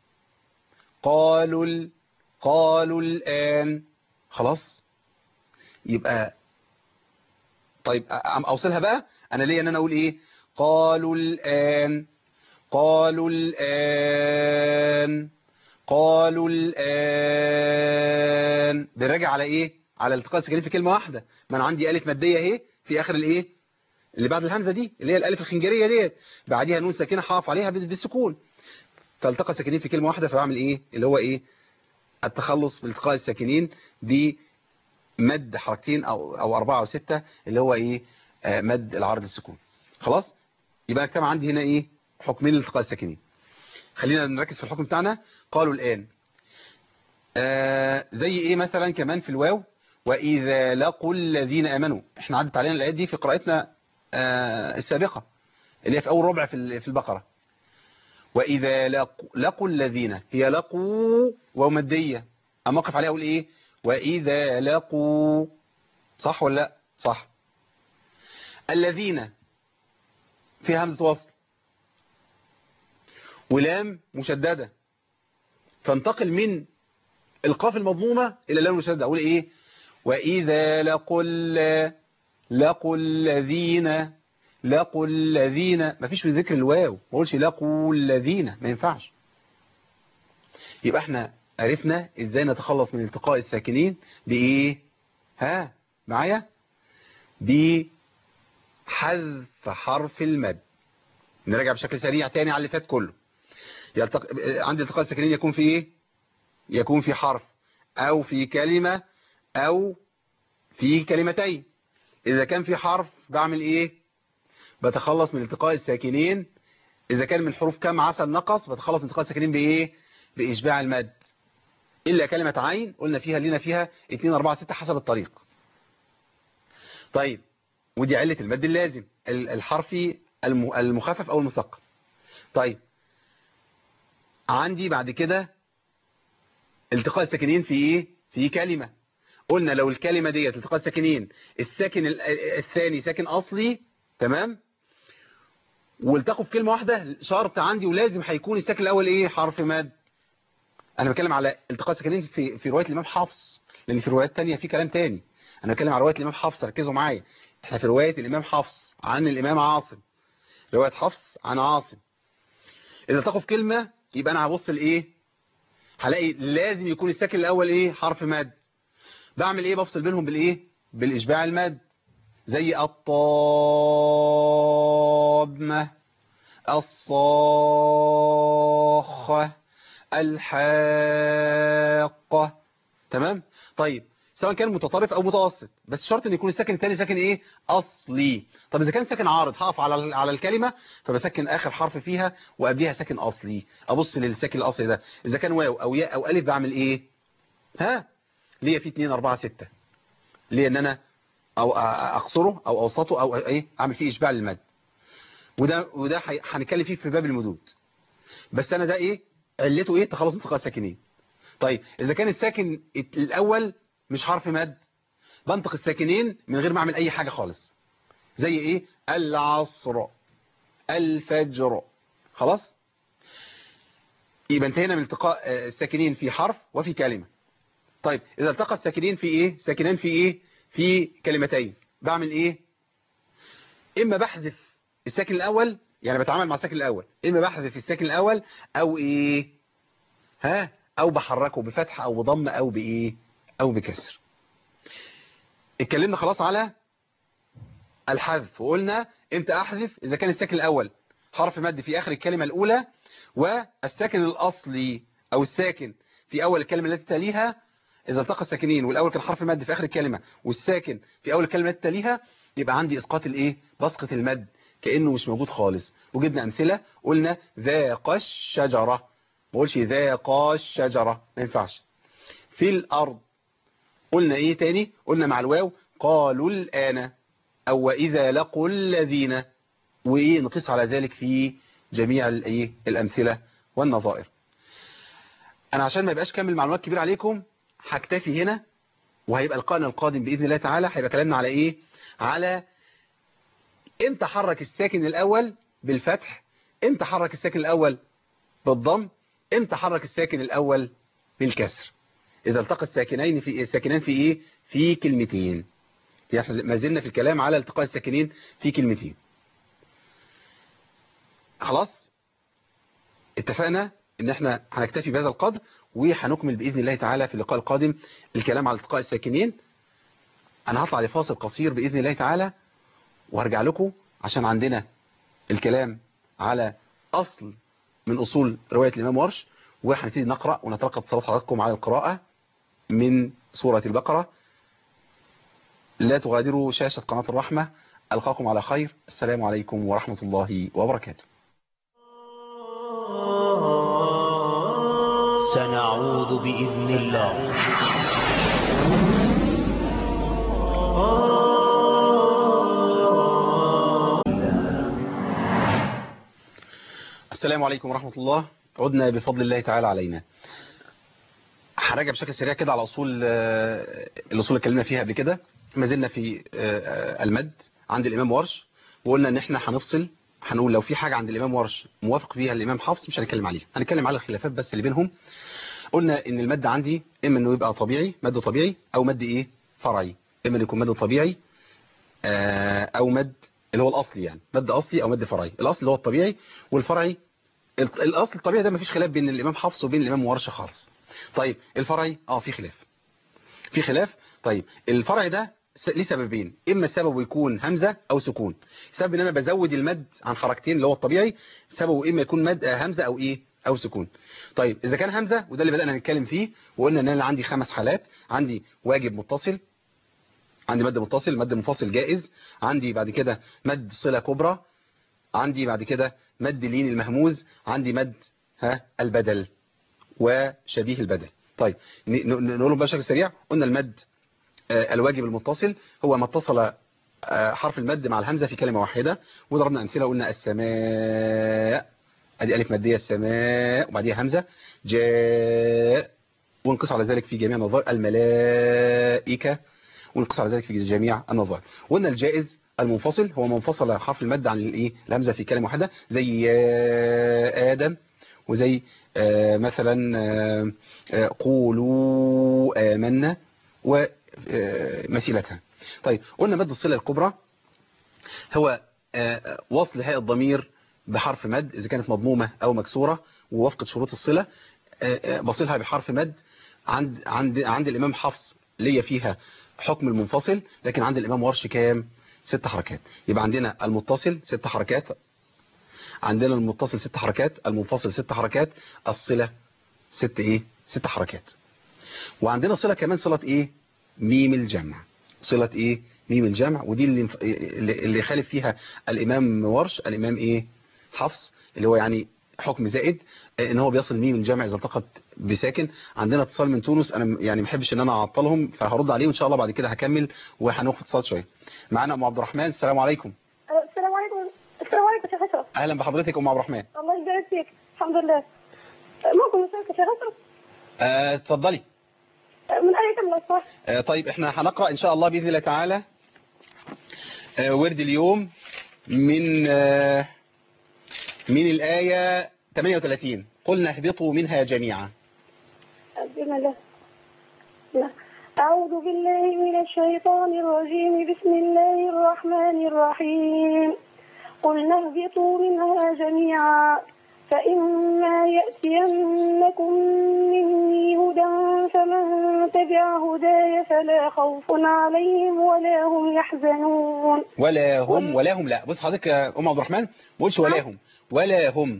قالوا ال... قالوا الان خلاص يبقى طيب أ- أم اوصلها بقى انا ليا ان انا اقول ايه قالوا الان قالوا الان قالوا الان بنراجع على ايه على التقاء الساكنين في كلمه واحده ما انا عندي الف ماديه اهي في اخر الايه اللي بعد الهمزه دي اللي هي الالف الخنجريه ديت بعديها نون ساكنه حاف عليها بال- بالسكون فالتقى الساكنين في كلمه واحده فبعمل ايه اللي هو ايه التخلص بالتقاء الساكنين بمد حركتين او او اربعه او سته اللي هو ايه آه، مد العرض السكون خلاص يبقى اجتمع عندي هنا ايه حكمين لالتقاء الساكنين خلينا نركز في الحكم بتاعنا قالوا الآن آه زي ايه مثلا كمان في الواو وإذا لقوا الذين آمنوا احنا عدت علينا الآيات دي في قراءتنا آه السابقة اللي هي في أول ربع في ال- في البقرة وإذا لقوا, لقوا الذين هي لقوا ومدية أما أقف عليها أقول إيه وإذا لقوا صح ولا لا صح الذين في همزة وصل ولام مشددة فانتقل من القاف المضمومة إلى اللام المشددة أقول إيه وإذا لقوا ال- لقوا الذين لقوا الذين ما فيش في ذكر الواو ما اقولش لقوا الذين ما ينفعش يبقى احنا عرفنا ازاي نتخلص من التقاء الساكنين بايه ها معايا بحذف حرف المد نراجع بشكل سريع تاني على اللي فات كله يلتق... عند التقاء الساكنين يكون في ايه يكون في حرف او في كلمة او في كلمتين اذا كان في حرف بعمل ايه بتخلص من التقاء الساكنين اذا كان من حروف كم عسل نقص بتخلص من التقاء الساكنين بايه باشباع المد الا كلمة عين قلنا فيها لنا فيها 2 4 6 حسب الطريق طيب ودي علة المد اللازم ال- الحرفي الم- المخفف او المثقل طيب عندي بعد كده التقاء الساكنين في ايه في كلمة قلنا لو الكلمة ديت التقاء الساكنين الساكن ال- الثاني ساكن اصلي تمام والتقوا في كلمة واحدة شرط عندي ولازم هيكون الساكن الاول ايه حرف مد انا بتكلم على التقاء الساكنين في في رواية الامام حفص لان في روايات تانية في كلام تاني انا بتكلم على رواية الامام حفص ركزوا معايا احنا في رواية الامام حفص عن الامام عاصم رواية حفص عن عاصم اذا التقوا في كلمة يبقى انا هبص لايه هلاقي لازم يكون الساكن الاول ايه حرف مد بعمل ايه بفصل بينهم بالايه بالاشباع المد زي الطامة الصاخة الحاقة تمام طيب سواء كان متطرف او متوسط بس شرط ان يكون الساكن الثاني ساكن ايه اصلي طب اذا كان ساكن عارض هقف على على الكلمه فبسكن اخر حرف فيها وقبليها ساكن اصلي ابص للساكن الاصلي ده اذا كان واو او ياء او الف بعمل ايه ها ليا في 2 4 6 ليه ان انا او اقصره او اوسطه او ايه اعمل فيه اشباع للمد وده وده حي- هنتكلم فيه في باب المدود بس انا ده ايه علته ايه تخلص من التقاء الساكنين طيب اذا كان الساكن الاول مش حرف مد بنطق الساكنين من غير ما اعمل اي حاجة خالص زي ايه العصر الفجر خلاص يبقى انتهينا من التقاء آه، الساكنين في حرف وفي كلمة طيب اذا التقى الساكنين في ايه ساكنان في ايه في كلمتين بعمل ايه اما بحذف الساكن الاول يعني بتعامل مع الساكن الاول اما بحذف الساكن الاول او ايه ها او بحركه بفتح او بضم او بايه او بكسر اتكلمنا خلاص على الحذف وقلنا امتى احذف اذا كان الساكن الاول حرف مد في اخر الكلمة الاولى والساكن الاصلي او الساكن في اول الكلمة التي تليها اذا التقى الساكنين والاول كان حرف مد في اخر الكلمة والساكن في اول الكلمة التي تليها يبقى عندي اسقاط الايه بسقط المد كانه مش موجود خالص وجبنا امثله قلنا ذاق الشجره ما بقولش ذاق الشجره ما ينفعش في الارض قلنا ايه تاني قلنا مع الواو قالوا الان او واذا لقوا الذين وايه نقيس على ذلك في جميع الايه الامثله والنظائر انا عشان ما يبقاش كامل معلومات كبيره عليكم هكتفي هنا وهيبقى لقائنا القادم باذن الله تعالى هيبقى كلامنا على ايه على امتى حرك الساكن الاول بالفتح امتى حرك الساكن الاول بالضم امتى حرك الساكن الاول بالكسر اذا التقى الساكنين في الساكنان في ايه في كلمتين احنا ما زلنا في الكلام على التقاء الساكنين في كلمتين خلاص اتفقنا ان احنا هنكتفي بهذا القدر وهنكمل باذن الله تعالى في اللقاء القادم الكلام على التقاء الساكنين انا هطلع لفاصل قصير باذن الله تعالى وهرجع لكم عشان عندنا الكلام على اصل من اصول روايه الامام ورش وهنبتدي نقرا ونتلقى اتصالات حضراتكم على القراءه من سوره البقره لا تغادروا شاشه قناه الرحمه القاكم على خير السلام عليكم ورحمه الله وبركاته سنعود بإذن الله السلام عليكم ورحمة الله عدنا بفضل الله تعالى علينا هراجع بشكل سريع كده على أصول آه، الأصول اللي اتكلمنا فيها قبل كده ما زلنا في آه، المد عند الإمام ورش وقلنا إن إحنا هنفصل هنقول لو في حاجة عند الإمام ورش موافق فيها الإمام حفص مش هنتكلم عليها هنتكلم على الخلافات بس اللي بينهم قلنا إن المد عندي إما إنه يبقى طبيعي مد طبيعي أو مد إيه فرعي إما إنه يكون مد طبيعي آه، أو مد اللي هو الأصلي يعني مد أصلي أو مد فرعي الأصل اللي هو الطبيعي والفرعي ال- الاصل الطبيعي ده مفيش خلاف بين الامام حفص وبين الامام ورشه خالص طيب الفرعي اه في خلاف في خلاف طيب الفرعي ده س- ليه سببين اما سببه يكون همزه او سكون سبب ان انا بزود المد عن حركتين اللي هو الطبيعي سببه اما يكون مد آه، همزه او ايه او سكون طيب اذا كان همزه وده اللي بدانا نتكلم فيه وقلنا ان انا عندي خمس حالات عندي واجب متصل عندي مد متصل مد منفصل جائز عندي بعد كده مد صله كبرى عندي بعد كده مد لين المهموز عندي مد ها البدل وشبيه البدل طيب ن- ن- نقولهم بقى بشكل سريع قلنا المد آه، الواجب المتصل هو ما اتصل آه، حرف المد مع الهمزة في كلمة واحدة وضربنا أمثلة قلنا السماء ادي ألف مادية السماء وبعديها همزة جاء ونقص على ذلك في جميع النظائر الملائكة ونقص على ذلك في جميع النظائر وقلنا الجائز المنفصل هو منفصل حرف المد عن الايه الهمزه في كلمه واحده زي يا ادم وزي آه، مثلا آه، آه، قولوا آمنا ومثيلتها طيب قلنا مد الصلة الكبرى هو آه، وصل هاء الضمير بحرف مد إذا كانت مضمومة أو مكسورة ووفقت شروط الصلة آه، آه، بصلها بحرف مد عند عند عند الإمام حفص ليا فيها حكم المنفصل لكن عند الإمام ورش كام ست حركات يبقى عندنا المتصل ست حركات عندنا المتصل ست حركات المنفصل ست حركات الصلة ست ايه ست حركات وعندنا صلة كمان صلة ايه ميم الجمع صلة ايه ميم الجمع ودي اللي اللي اللي خالف فيها الامام ورش الامام ايه حفص اللي هو يعني حكم زائد آه، ان هو بيصل ميم الجمع اذا التقط بساكن عندنا اتصال من تونس انا يعني ما بحبش ان انا اعطلهم فهرد عليه وان شاء الله بعد كده هكمل وهناخد اتصال شويه معانا ام عبد الرحمن السلام عليكم السلام عليكم السلام عليكم شيخ اشرف اهلا بحضرتك ام عبد الرحمن الله يبارك فيك الحمد لله ممكن نسالك يا شيخ اشرف آه، اتفضلي من اي كلمه لو سمحت آه، طيب احنا هنقرأ ان شاء الله بإذن الله تعالى آه، ورد اليوم من آه، من الآية 38 قلنا اهبطوا منها جميعا بسم الله لا. أعوذ بالله من الشيطان الرجيم بسم الله الرحمن الرحيم قلنا اهبطوا منها جميعا فإما يأتينكم مني هدى فمن تبع هداي فلا خوف عليهم ولا هم يحزنون ولا هم ولا هم لا بص حضرتك يا ام عبد الرحمن ما قولش ولا هم ولا هم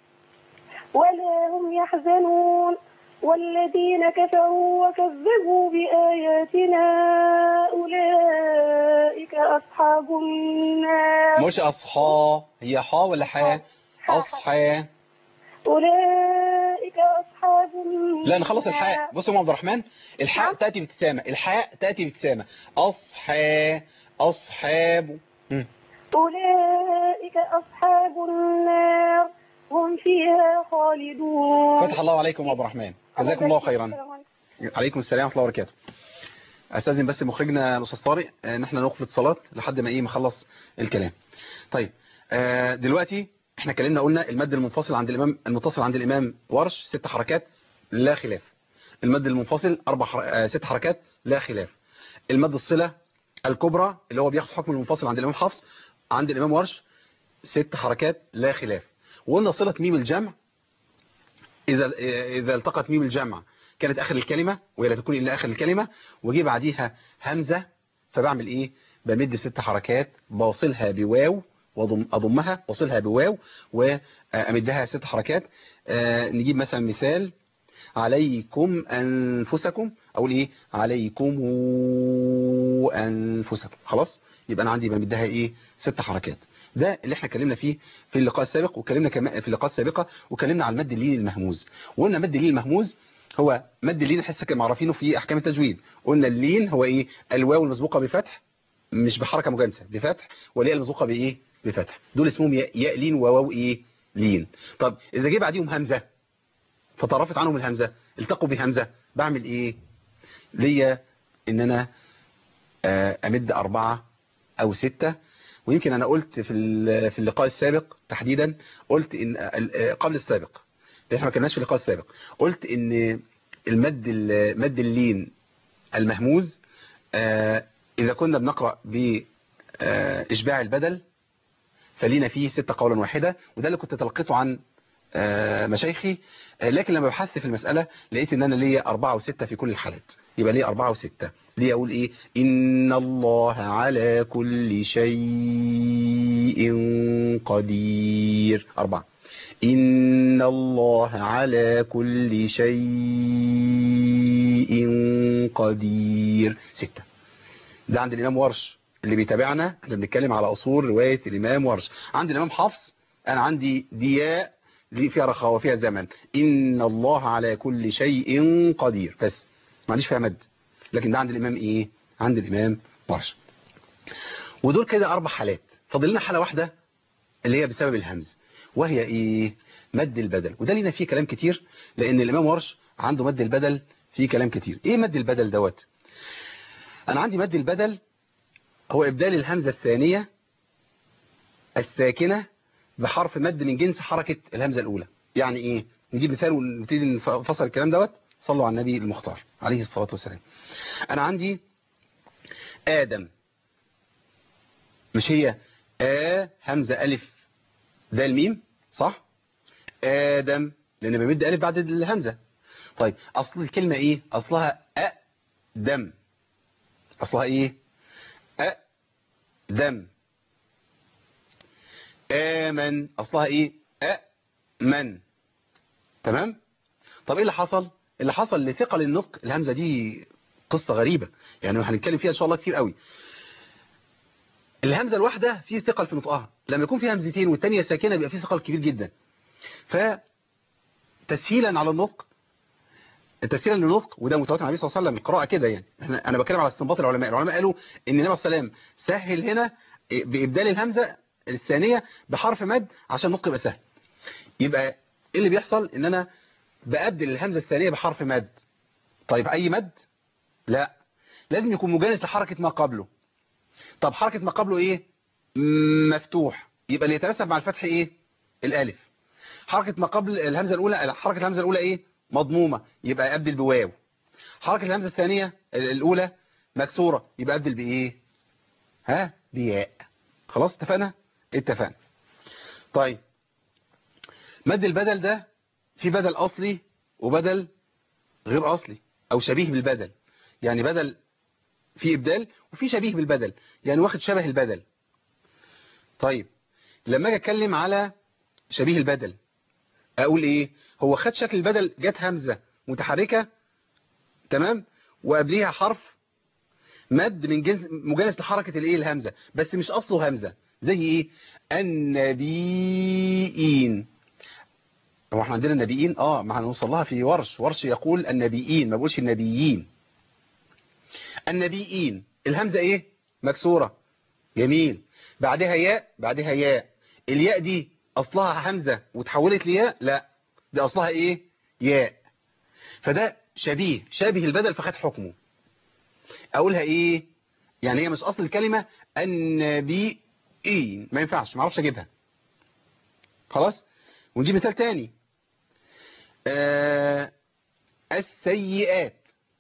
ولا هم يحزنون والذين كفروا وكذبوا بآياتنا أولئك أصحاب النار مش اصحى هي حا ولا حا اصحى أولئك أصحاب النار لا نخلص الحاء بص يا ام عبد الرحمن الحاء نعم. تأتي بابتسامة الحاء تأتي بابتسامة اصحى اصحاب مم. أولئك أصحاب النار هم فيها خالدون فتح الله عليكم يا عبد الرحمن جزاكم الله خيرا السلام عليكم. عليكم السلام ورحمه الله وبركاته استاذن بس مخرجنا الاستاذ طارق آه، ان احنا نوقف الاتصالات لحد ما ايه ما نخلص الكلام طيب آه، دلوقتي احنا اتكلمنا قلنا المد المنفصل عند الامام المتصل عند الامام ورش ست حركات لا خلاف المد المنفصل اربع حر... آه، ست حركات لا خلاف المد الصله الكبرى اللي هو بياخد حكم المنفصل عند الامام حفص عند الامام ورش ست حركات لا خلاف وقلنا صله ميم الجمع إذا إذا التقت ميم الجمع كانت آخر الكلمة وهي لا تكون إلا آخر الكلمة وجي بعديها همزة فبعمل إيه بمد ست حركات بوصلها بواو وضم أضمها وصلها بواو وأمدها ست حركات آه، نجيب مثلا مثال عليكم أنفسكم أقول إيه عليكم أنفسكم خلاص يبقى أنا عندي بمدها إيه ست حركات ده اللي احنا اتكلمنا فيه في اللقاء السابق وكلمنا كمان في اللقاءات السابقة وكلمنا على المد اللين المهموز وقلنا مد اللين المهموز هو مد اللين احنا كنا معرفينه في احكام التجويد قلنا اللين هو ايه الواو المسبوقه بفتح مش بحركه مجانسه بفتح والياء المسبوقه بايه بفتح دول اسمهم ياء ياء لين وواو ايه لين طب اذا جه بعديهم همزه فطرفت عنهم الهمزه التقوا بهمزه بعمل ايه ليا ان انا آه، امد اربعه او سته ويمكن انا قلت في ال- في اللقاء السابق تحديدا قلت ان ال- قبل السابق لأن احنا ما كناش في اللقاء السابق قلت ان المد ال- مد اللين المهموز آه، اذا كنا بنقرا باشباع البدل فلينا فيه ستة قولا واحدة وده اللي كنت تلقيته عن آه، مشايخي آه، لكن لما بحثت في المسألة لقيت ان انا ليا أربعة وستة في كل الحالات يبقى ليا أربعة وستة ليه أقول إيه إن الله على كل شيء قدير أربعة إن الله على كل شيء قدير ستة ده عند الإمام ورش اللي بيتابعنا احنا بنتكلم على أصول رواية الإمام ورش عند الإمام حفص أنا عندي دياء ليه فيها رخاوة فيها زمن إن الله على كل شيء قدير بس ما عنديش فيها مد لكن ده عند الإمام إيه عند الإمام ورش ودول كده أربع حالات فاضل لنا حالة واحدة اللي هي بسبب الهمز وهي إيه مد البدل وده لينا فيه كلام كتير لأن الإمام ورش عنده مد البدل فيه كلام كتير إيه مد البدل دوت أنا عندي مد البدل هو إبدال الهمزة الثانية الساكنة بحرف مد من جنس حركة الهمزة الأولى يعني إيه نجيب مثال ونبتدي نفصل الكلام دوت صلوا على النبي المختار عليه الصلاة والسلام أنا عندي آدم مش هي آ همزة ألف دال ميم صح آدم لأن بمد ألف بعد الهمزة طيب أصل الكلمة إيه أصلها أدم أصلها إيه أدم آمن أصلها إيه أمن تمام طب إيه اللي حصل اللي حصل لثقل النطق الهمزة دي قصة غريبة يعني هنتكلم فيها إن شاء الله كتير قوي الهمزة الواحدة فيه ثقل في نطقها لما يكون فيها همزتين والتانية ساكنة بيبقى فيه ثقل كبير جدا فتسهيلا على النطق تسهيلا للنطق وده متواتر عن النبي صلى الله عليه وسلم القراءة كده يعني احنا انا بتكلم على استنباط العلماء العلماء قالوا ان النبي صلى الله عليه وسلم سهل هنا بإبدال الهمزة الثانية بحرف مد عشان النطق يبقى سهل يبقى ايه اللي بيحصل ان انا بأبدل الهمزة الثانية بحرف مد طيب اي مد لا لازم يكون مجانس لحركة ما قبله طب حركة ما قبله ايه مفتوح يبقى اللي يتناسب مع الفتح ايه الالف حركة ما قبل الهمزة الاولى حركة الهمزة الاولى ايه مضمومة يبقى ابدل بواو حركة الهمزة الثانية الاولى مكسورة يبقى ابدل بايه ها بياء خلاص اتفقنا اتفقنا طيب مد البدل ده في بدل اصلي وبدل غير اصلي او شبيه بالبدل يعني بدل في ابدال وفي شبيه بالبدل يعني واخد شبه البدل طيب لما اجي اتكلم على شبيه البدل اقول ايه هو خد شكل البدل جت همزة متحركة تمام وقبليها حرف مد من جنس مجانس لحركة الايه الهمزة بس مش اصله همزة زي ايه النبيين هو احنا عندنا النبيين اه ما هنوصل لها في ورش ورش يقول النبيين ما بقولش النبيين النبيين الهمزة ايه مكسورة جميل بعدها ياء بعدها ياء الياء دي اصلها همزة وتحولت لياء لا دي اصلها ايه ياء فده شبيه شابه البدل فخد حكمه اقولها ايه يعني هي مش اصل الكلمة النبيين ما ينفعش ما اعرفش اجيبها خلاص ونجيب مثال تاني آه السيئات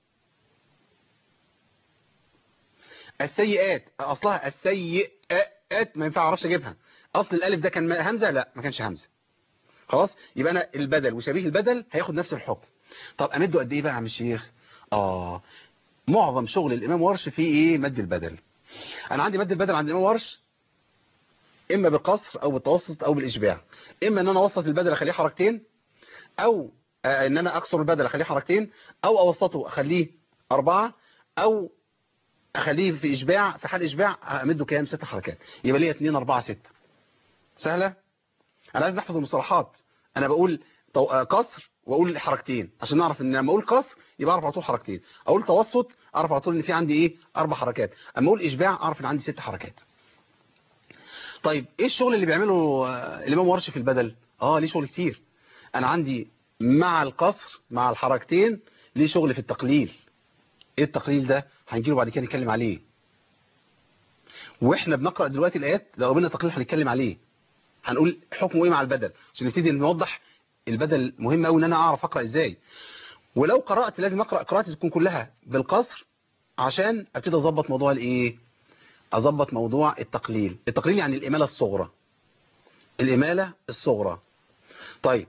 السيئات اصلها السيئات ما ينفع اعرفش اجيبها اصل الالف ده كان همزة لا ما كانش همزة خلاص يبقى انا البدل وشبيه البدل هياخد نفس الحكم طب امده قد ايه بقى يا عم الشيخ اه معظم شغل الامام ورش فيه ايه مد البدل انا عندي مد البدل عند الامام ورش اما بالقصر او بالتوسط او بالاشباع اما ان انا اوسط البدل اخليه حركتين او آه ان انا اكسر البدل اخليه حركتين او اوسطه اخليه اربعة او اخليه في اشباع في حال اشباع امده كام ست حركات يبقى ليا 2 4 6 سهله انا عايز نحفظ المصطلحات انا بقول تو- آه، قصر واقول حركتين عشان نعرف ان لما اقول قصر يبقى اعرف على طول حركتين اقول توسط اعرف على طول ان في عندي ايه اربع حركات اما اقول اشباع اعرف ان عندي ست حركات طيب ايه الشغل اللي بيعمله آه، الامام ورش في البدل اه ليه شغل كتير انا عندي مع القصر مع الحركتين ليه شغل في التقليل ايه التقليل ده هنجيله بعد كده نتكلم عليه واحنا بنقرأ دلوقتي الايات لو قابلنا تقليل هنتكلم عليه هنقول حكمه ايه مع البدل عشان نبتدي نوضح البدل مهم قوي ان انا اعرف اقرا ازاي ولو قرات لازم اقرا قراءتي تكون كلها بالقصر عشان ابتدي اظبط موضوع الايه اظبط موضوع التقليل التقليل يعني الاماله الصغرى الاماله الصغرى طيب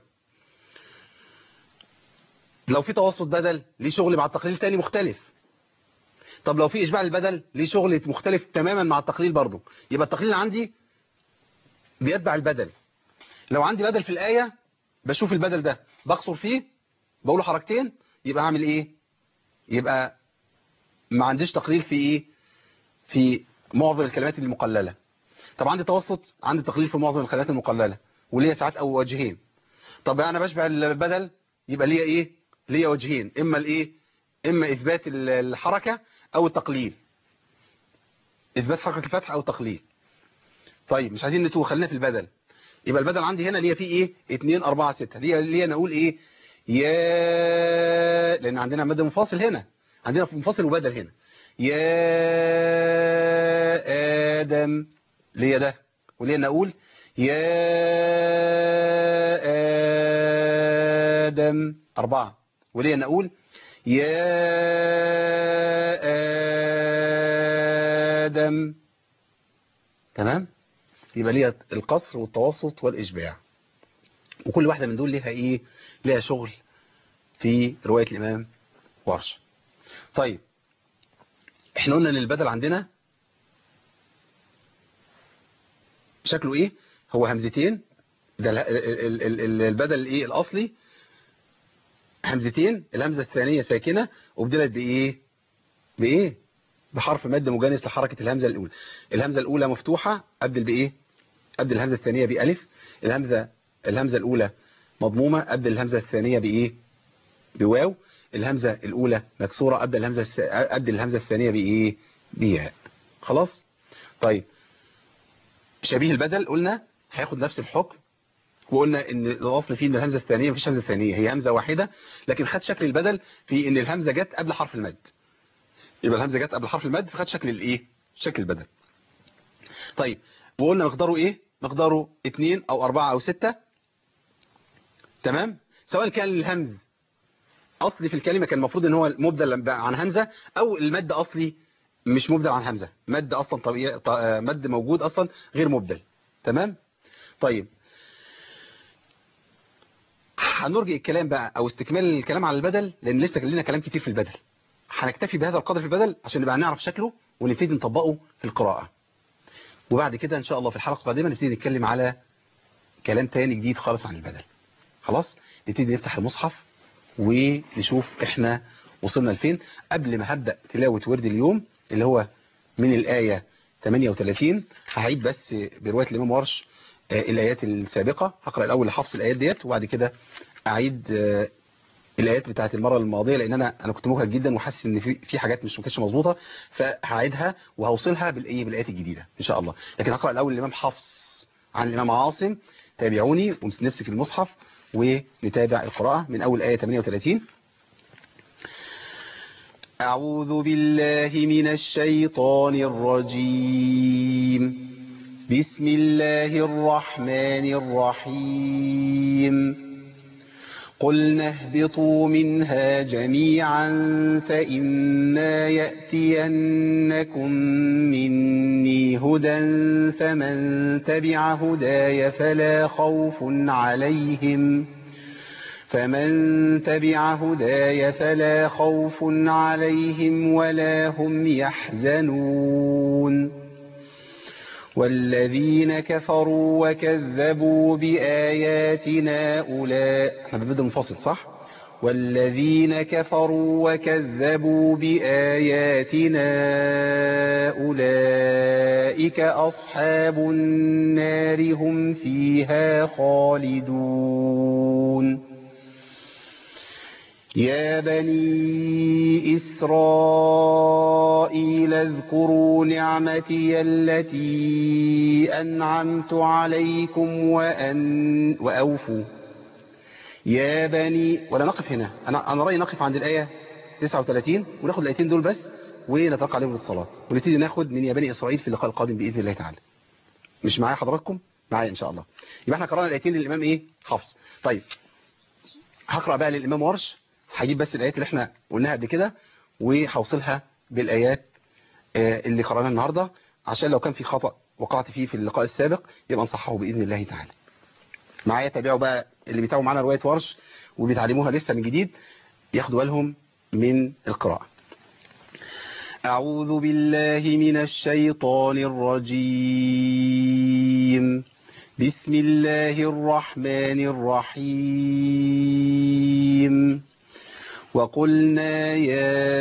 لو في توسط بدل ليه شغل مع التقليل تاني مختلف طب لو في اشباع البدل ليه شغل مختلف تماما مع التقليل برضه يبقى التقليل عندي بيتبع البدل لو عندي بدل في الآية بشوف البدل ده بقصر فيه بقوله حركتين يبقى اعمل ايه يبقى ما عنديش تقليل في ايه في معظم الكلمات المقللة طب عندي توسط عندي تقليل في معظم الكلمات المقللة وليا ساعات او وجهين طب انا بشبع البدل يبقى ليا ايه ليا وجهين اما الايه اما اثبات الحركة او التقليل اثبات حركة الفتح او تقليل طيب مش عايزين نتوه خلينا في البدل يبقى البدل عندي هنا ليا فيه ايه 2 4 6 ليا ليا نقول ايه يا لان عندنا مد منفصل هنا عندنا منفصل وبدل هنا يا ادم ليا ده وليا نقول يا ادم أربعة وليا نقول يا آدم تمام يبقى ليها القصر والتوسط والإشباع وكل واحدة من دول ليها إيه ليها شغل في رواية الإمام ورش طيب احنا قلنا ان البدل عندنا شكله ايه هو همزتين ده ال- ال- ال- ال- البدل الايه الاصلي همزتين الهمزة الثانية ساكنة وبدلت بايه بايه بحرف مد مجانس لحركة الهمزة الاولى الهمزة الاولى مفتوحة ابدل بايه ابدل الهمزة الثانية بألف الهمزة الهمزة الاولى مضمومة ابدل الهمزة الثانية بايه بواو الهمزة الاولى مكسورة ابدل الهمزة الس... ابدل الهمزة الثانية بايه بياء خلاص طيب شبيه البدل قلنا هياخد نفس الحكم وقلنا ان الاصل فيه ان الهمزه الثانيه مفيش همزه ثانيه هي همزه واحده لكن خد شكل البدل في ان الهمزه جت قبل حرف المد يبقى الهمزه جت قبل حرف المد فخد شكل الايه شكل البدل طيب وقلنا مقداره ايه مقداره 2 او 4 او 6 تمام سواء كان الهمز اصلي في الكلمه كان المفروض ان هو مبدل عن همزه او المد اصلي مش مبدل عن همزه مد اصلا طبيعي ط- آه، مد موجود اصلا غير مبدل تمام طيب هنرجع الكلام بقى او استكمال الكلام على البدل لان لسه كان لنا كلام كتير في البدل هنكتفي بهذا القدر في البدل عشان نبقى نعرف شكله ونبتدي نطبقه في القراءة وبعد كده ان شاء الله في الحلقة القادمة نبتدي نتكلم على كلام تاني جديد خالص عن البدل خلاص نبتدي نفتح المصحف ونشوف احنا وصلنا لفين قبل ما هبدأ تلاوة ورد اليوم اللي هو من الآية 38 هعيد بس برواية الإمام ورش آه، الآيات السابقة هقرأ الأول لحفظ الآيات ديت وبعد كده أعيد آه، الآيات بتاعت المرة الماضية لأن أنا أنا كنت مجهد جدا وحاسس إن في في حاجات مش ما كانتش مظبوطة فهعيدها وهوصلها بالإيه بالآيات الجديدة إن شاء الله لكن هقرأ الأول الإمام حفص عن الإمام عاصم تابعوني ونمسك المصحف ونتابع القراءة من أول آية 38 أعوذ بالله من الشيطان الرجيم بسم الله الرحمن الرحيم قلنا اهبطوا منها جميعا فإما يأتينكم مني هدى فمن تبع هداي فلا خوف عليهم فمن تبع هداي فلا خوف عليهم ولا هم يحزنون والذين كفروا وكذبوا بآياتنا أولئك احنا بنبدأ منفصل صح والذين كفروا وكذبوا بآياتنا أولئك أصحاب النار هم فيها خالدون يا بني إسرائيل اذكروا نعمتي التي أنعمت عليكم وأن وأوفوا يا بني ولا نقف هنا أنا, أنا رأيي نقف عند الآية 39 وناخد الآيتين دول بس ونتلقى عليهم للصلاة ونبتدي ناخد من يا بني إسرائيل في اللقاء القادم بإذن الله تعالى مش معايا حضراتكم معايا إن شاء الله يبقى احنا قرأنا الآيتين للإمام إيه حفص طيب هقرأ بقى للإمام ورش هجيب بس الآيات اللي احنا قلناها قبل كده وهوصلها بالآيات اللي قرأناها النهاردة عشان لو كان في خطأ وقعت فيه في اللقاء السابق يبقى نصححه بإذن الله تعالى معايا تابعوا بقى اللي بيتابعوا معانا رواية ورش وبيتعلموها لسه من جديد ياخدوا بالهم من القراءة أعوذ بالله من الشيطان الرجيم بسم الله الرحمن الرحيم وقلنا يا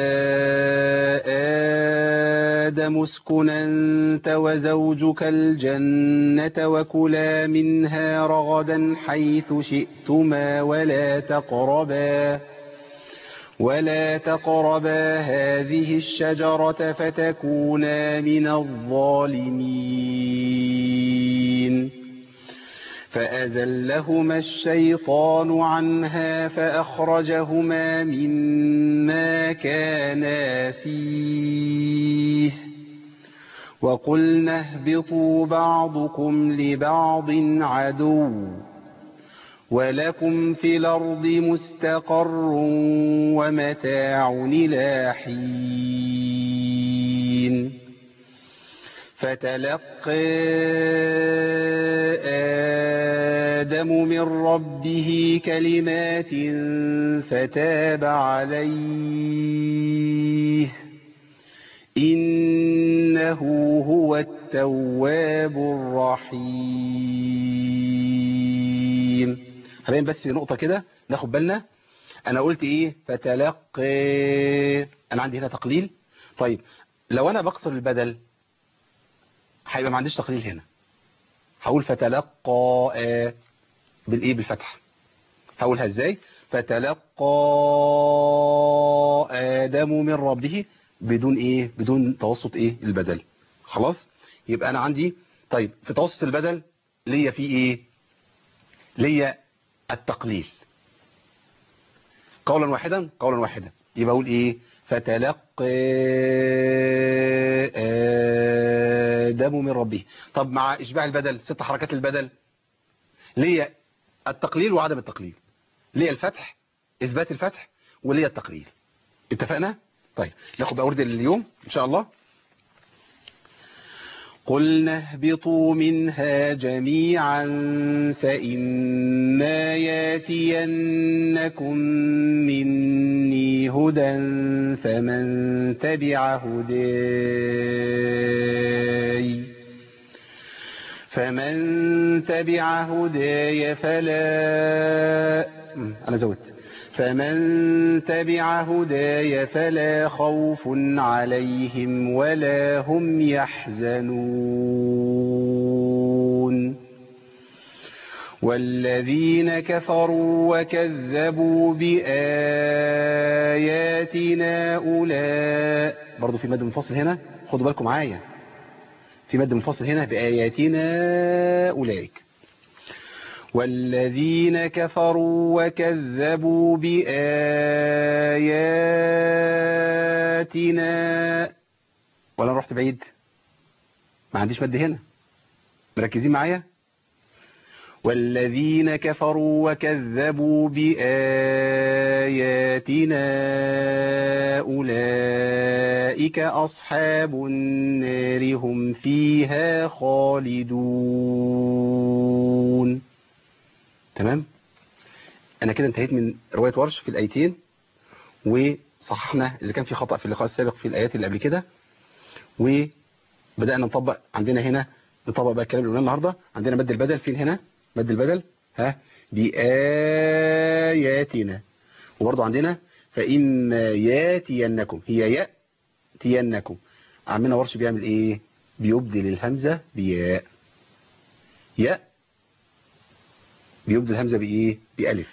آدم اسكن أنت وزوجك الجنة وكلا منها رغدا حيث شئتما ولا تقربا ولا تقربا هذه الشجرة فتكونا من الظالمين فأزلهما الشيطان عنها فأخرجهما مما كانا فيه وقلنا اهبطوا بعضكم لبعض عدو ولكم في الأرض مستقر ومتاع إلى حين فتلقى آدم من ربه كلمات فتاب عليه إنه هو التواب الرحيم هبين بس نقطة كده ناخد بالنا أنا قلت إيه فتلقى أنا عندي هنا تقليل طيب لو أنا بقصر البدل هيبقى ما عنديش تقليل هنا هقول فتلقى آه بالايه بالفتح هقولها ازاي فتلقى ادم من ربه بدون ايه بدون توسط ايه البدل خلاص يبقى انا عندي طيب في توسط البدل ليا في ايه ليا التقليل قولا واحدا قولا واحدا يبقى اقول ايه فتلقى آدم من ربه طب مع إشباع البدل ست حركات البدل ليه التقليل وعدم التقليل ليه الفتح إثبات الفتح وليه التقليل اتفقنا طيب ناخد بقى ورد اليوم إن شاء الله قلنا اهبطوا منها جميعا فإما ياتينكم مني هدى فمن تبع هداي فمن تبع هداي فلا أنا زودت فمن تبع هداي فلا خوف عليهم ولا هم يحزنون والذين كفروا وكذبوا بآياتنا أولئك برضو في مد منفصل هنا خدوا بالكم معايا في مد منفصل هنا بآياتنا أولئك والذين كفروا وكذبوا بآياتنا ولا أنا رحت بعيد ما عنديش مد هنا مركزين معايا والذين كفروا وكذبوا بآياتنا أولئك أصحاب النار هم فيها خالدون تمام أنا كده انتهيت من رواية ورش في الآيتين وصححنا إذا كان في خطأ في اللقاء السابق في الآيات اللي قبل كده وبدأنا نطبق عندنا هنا نطبق بقى الكلام اللي قلناه النهارده عندنا مد البدل فين هنا مد البدل ها بآياتنا وبرضه عندنا فإن ياتينكم هي ياتينكم عمنا ورش بيعمل ايه بيبدل الهمزة بياء ياء بيبدل الهمزة بايه بألف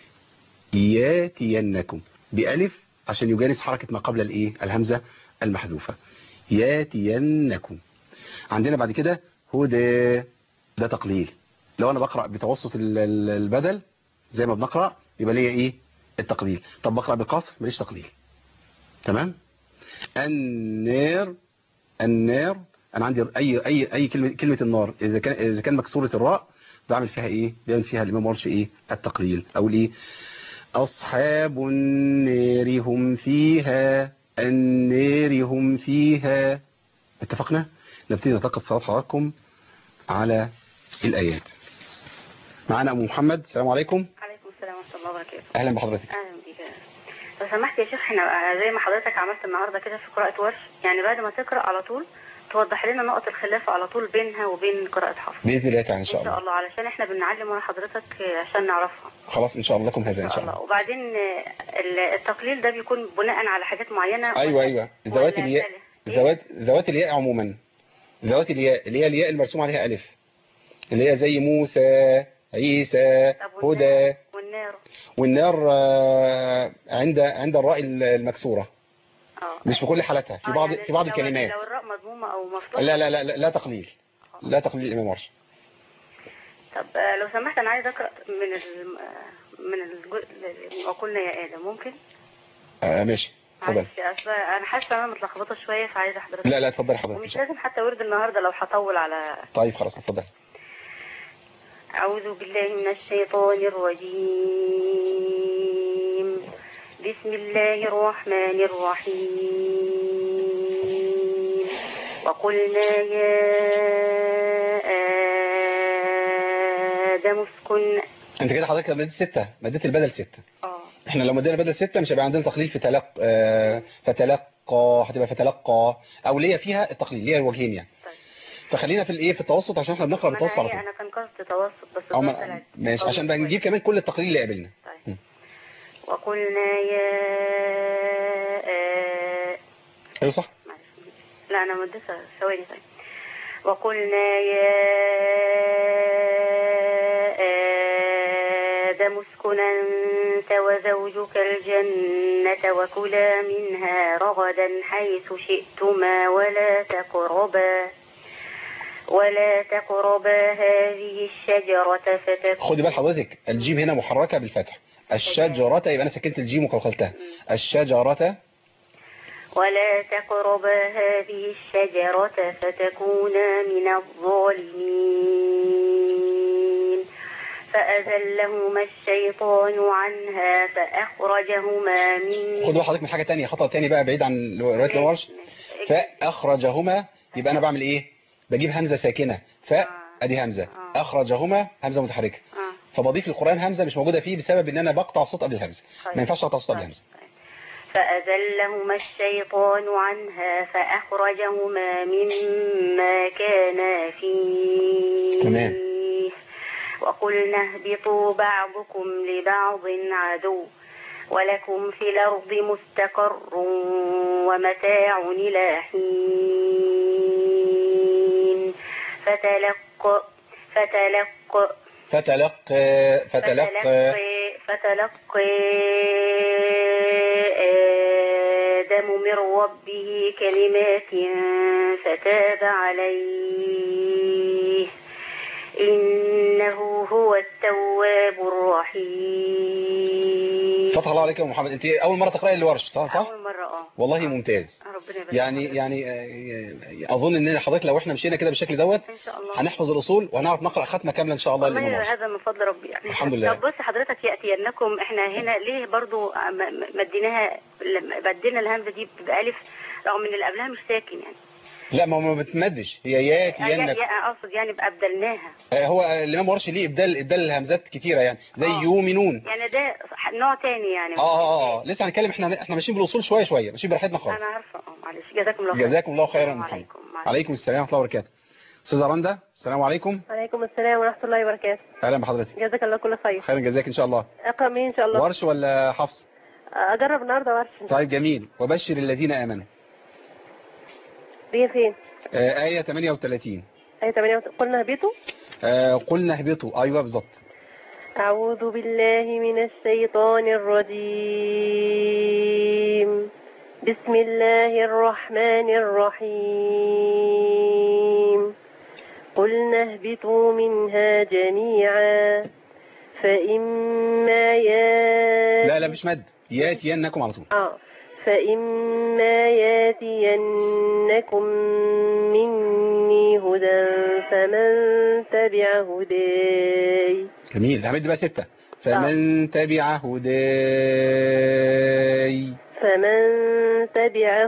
ياتينكم بألف عشان يجانس حركة ما قبل الايه الهمزة المحذوفة ياتينكم عندنا بعد كده هدى ده تقليل لو انا بقرأ بتوسط ال- ال- البدل زي ما بنقرأ يبقى ليا ايه التقليل طب بقرأ بالقصر ماليش تقليل تمام النار النار انا عندي اي اي اي كلمه كلمه النار اذا كان اذا كان مكسوره الراء بعمل فيها ايه بيعمل فيها الامام ورش ايه التقليل او الايه اصحاب النار هم فيها النار هم فيها اتفقنا نبتدي نتلقى صلاه حضراتكم على الايات معانا ام محمد السلام عليكم عليكم السلام ورحمة الله وبركاته اهلا بحضرتك أهلا بيك لو سمحت يا شيخ احنا زي ما حضرتك عملت النهاردة كده في قراءة ورش يعني بعد ما تقرأ على طول توضح لنا نقط الخلاف على طول بينها وبين قراءة حفص باذن الله تعالى ان ان شاء شاء الله الله علشان احنا بنعلم ورا حضرتك عشان نعرفها خلاص ان شاء الله لكم هذا ان ان شاء الله وبعدين ال- التقليل ده بيكون بناء على حاجات معينة ايوه ايوه ذوات ولا الياء إيه؟ ذوات ذوات الياء عموما ذوات الياء اللي هي الياء المرسوم عليها الف اللي هي زي موسى عيسى طب والنار هدى والنار والنار آه، عند عند الراء المكسوره اه مش في كل حالاتها في آه، بعض يعني في بعض لو- الكلمات لو الراء مضمومة او مفتوحة لا لا لا لا, لا تقليل لا تقليل الامام ورش طب آه، لو سمحت انا عايز اقرا من ال من الجزء اللي وقلنا يا ادم ممكن آه ماشي اتفضل معلش اصل انا حاسه انا متلخبطه شويه فعايزه حضرتك لا لا اتفضل حضرتك إن ومش شاء الله. لازم حتى ورد النهارده لو هطول على طيب خلاص اتفضل أعوذ بالله من الشيطان الرجيم بسم الله الرحمن الرحيم وقلنا يا آدم اسكن انت كده حضرتك مديت ستة مديت البدل ستة اه احنا لو مدينا بدل ستة مش هيبقى عندنا تقليل في تلق آه، فتلقى هتبقى فتلقى او ليا فيها التقليل ليا الوجهين يعني طيب فخلينا في الايه في التوسط عشان احنا بنقرا ما بالتوسط على انا طول ايه انا كان قصدي توسط بس أو الضغط ما- طلع ماشي طول عشان بقى شوية. نجيب كمان كل التقليل اللي قابلنا طيب وقلنا يا آ- ايوه صح معلش. لا انا مدتها ثواني طيب وقلنا يا آدم اسكن أنت وزوجك الجنة وكلا منها رغدا حيث شئتما ولا تقربا ولا تقربا هذه الشجرة فتكونا خدي بال حضرتك الجيم هنا محركة بالفتح الشجرة يبقى انا سكنت الجيم وقلقلتها الشجرة ولا تقربا هذه الشجرة فتكونا من الظالمين فأزلهما الشيطان عنها فأخرجهما من خد بال حضرتك من حاجة تانية خطأ تاني بقى بعيد عن رواية الورش فأخرجهما يبقى أنا بعمل إيه بجيب همزة ساكنة فأدي همزة آه. أخرجهما همزة متحركة آه. فبضيف للقرآن همزة مش موجودة فيه بسبب إن أنا بقطع صوت قبل الهمزة طيب. ما ينفعش أقطع صوت قبل طيب. الهمزة طيب. فأزلهما الشيطان عنها فأخرجهما مما كانا فيه تمام. وقلنا اهبطوا بعضكم لبعض عدو ولكم في الأرض مستقر ومتاع إلى حين فتلق فتلق فتلقى فتلقى فتلقى آدم من ربه كلمات فتاب عليه إنه هو التواب الرحيم فتح الله عليك يا محمد انت اول مره تقراي الورش صح صح أول مرة اه والله ممتاز ربنا يبارك يعني فيك. يعني آه، اظن ان حضرتك لو احنا مشينا كده بالشكل دوت إن شاء الله هنحفظ الاصول وهنعرف نقرا ختمه كامله ان شاء الله للامام والله ورش. هذا من فضل ربي يعني الحمد لله. طب بص حضرتك يأتينكم احنا هنا ليه برضو م- م- مديناها لما بدينا الهمزة دي بألف رغم ان اللي قبلها مش ساكن يعني لا ما هو ما بتمدش هي يات يا- يا ينك اقصد يعني بقى ابدلناها آه، هو آه، الامام ورش ليه ابدال ابدال الهمزات كتيره يعني زي آه. يؤمنون يعني ده نوع تاني يعني اه اه اه لسه هنتكلم احنا احنا ماشيين بالاصول شويه شويه ماشيين براحتنا خالص انا عارفه اه معلش جزاكم الله خير جزاكم الله خيرا السلام محمد. عليكم معلش. عليكم السلام ورحمه الله وبركاته استاذه رندا السلام عليكم وعليكم السلام ورحمة الله وبركاته اهلا بحضرتك جزاك الله كل خير خيرا جزاك ان شاء الله اقرأ مين ان شاء الله ورش ولا حفص اجرب النهارده ورش طيب جميل وبشر الذين امنوا دي فين آه ايه 38 اي 8 قلنا اهبطوا آه قلنا اهبطوا ايوه بالظبط أعوذ بالله من الشيطان الرجيم بسم الله الرحمن الرحيم قلنا اهبطوا منها جميعا فإما يا لا لا مش مد ياتينكم على طول آه فإما ياتينكم مني هدى فمن تبع هداي جميل همد بقى ستة فمن تبع هداي فمن تبع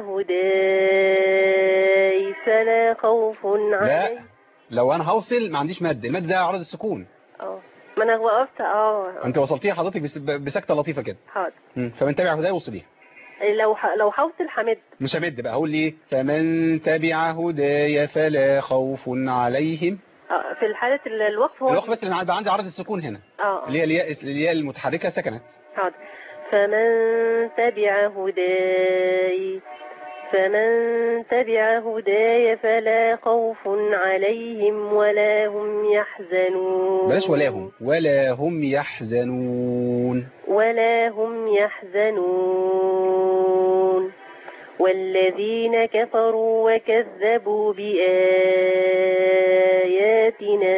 هداي فلا خوف لا عليه لو انا هوصل ما عنديش مد المد ده عرض السكون اه ما انا وقفت اه انت وصلتيها حضرتك بس- بسكته لطيفه كده حاضر مم. فمن تبع هداي وصليها لو ح... لو حوصل حمد مش همد بقى هقول ليه فمن تبع هداي فلا خوف عليهم آه في الحالة ال- الوقف هو الوقت بس اللي بقى عندي عرض السكون هنا اه اللي هي الياء الياء المتحركه سكنت حاضر فمن تبع هداي فمن تبع هداي فلا خوف عليهم ولا هم يحزنون بلاش ولا هم ولا هم يحزنون ولا هم يحزنون والذين كفروا وكذبوا بآياتنا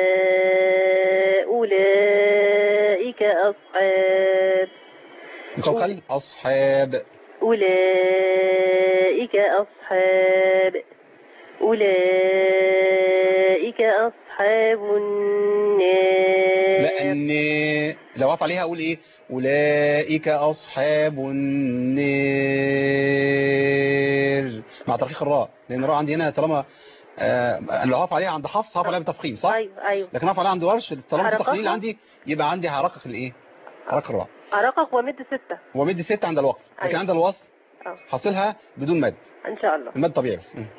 أولئك أصحاب ان شاء الله خلي اصحاب أولئك أصحاب أولئك أصحاب النار لا ان لو اقف عليها اقول ايه اولئك اصحاب النار مع ترقيق الراء لان الراء عندي هنا طالما آه لو اقف عليها عند حفص هقف عليها بتفخيم صح أيوه أيوه لكن اقف عليها عند ورش طالما في هرققها؟ تقليل عندي يبقى عندي هرقق الايه هرقق الراء أرقق ومد ستة ومد ست عند الوقف لكن أيوة. عند الوصل أه. حاصلها بدون مد إن شاء الله المد طبيعي بس م.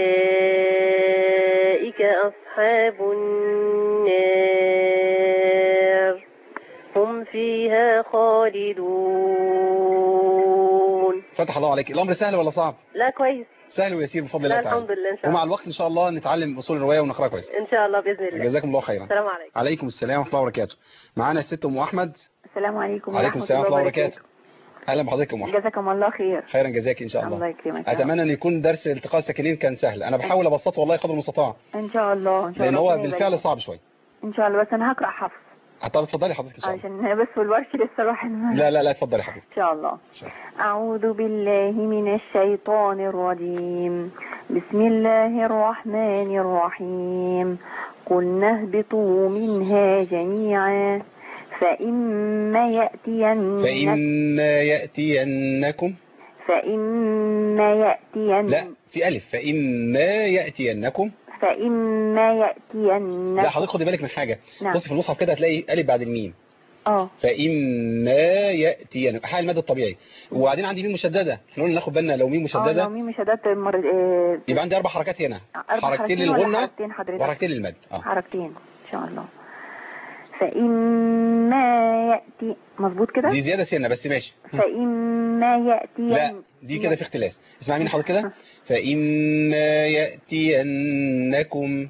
أولئك أصحاب النار هم فيها خالدون فتح الله عليك الامر سهل ولا صعب لا كويس سهل ويسير بفضل لا الله تعالى الحمد لله إن شاء ومع الله الوقت ان شاء الله نتعلم اصول الروايه ونقراها كويس إن شاء الله بإذن الله جزاكم الله خيرا السلام عليكم عليكم السلام ورحمه الله وبركاته معانا الست ام احمد السلام عليكم عليكم ورحمة السلام ورحمه الله وبركاته وبركاته اهلا بحضرتك يا ام احمد جزاكم الله خير خيرا جزاك ان شاء الله الله يكرمك اتمنى ان يكون درس التقاء الساكنين كان سهل انا بحاول ابسطه والله قدر المستطاع ان شاء الله ان شاء لان الله هو ربنا بالفعل يبارك. صعب شويه ان شاء الله بس انا هقرا حفص طب اتفضلي حضرتك ان شاء الله عشان بس في الورش لسه الواحد ما- لا لا لا اتفضلي حضرتك ان شاء الله إن شاء الله. أعوذ بالله من الشيطان الرجيم بسم الله الرحمن الرحيم قلنا اهبطوا منها جميعا فإما يأتين فإما يأتينكم فإما يأتين لا في ألف فإما يأتينكم فإما لا يأتينكم حضرتك خدي بالك من حاجة نعم. بص في المصحف كده هتلاقي ألف بعد الميم اه فإما يأتينكم حال المد الطبيعي وبعدين عندي ميم مشددة احنا قلنا ناخد بالنا لو ميم اه لو مشددة مين مشددت مر... آه، يبقى عندي أربع حركات هنا أربع حركتين حركتين ولا للغنة حركتين حضرتك؟ وحركتين للمد اه حركتين ان شاء الله فإما يأتي مظبوط كده دي زيادة سنة بس ماشي فإما يأتي لا دي كده في اختلاس اسمع مين حضرتك كده فإما يأتينكم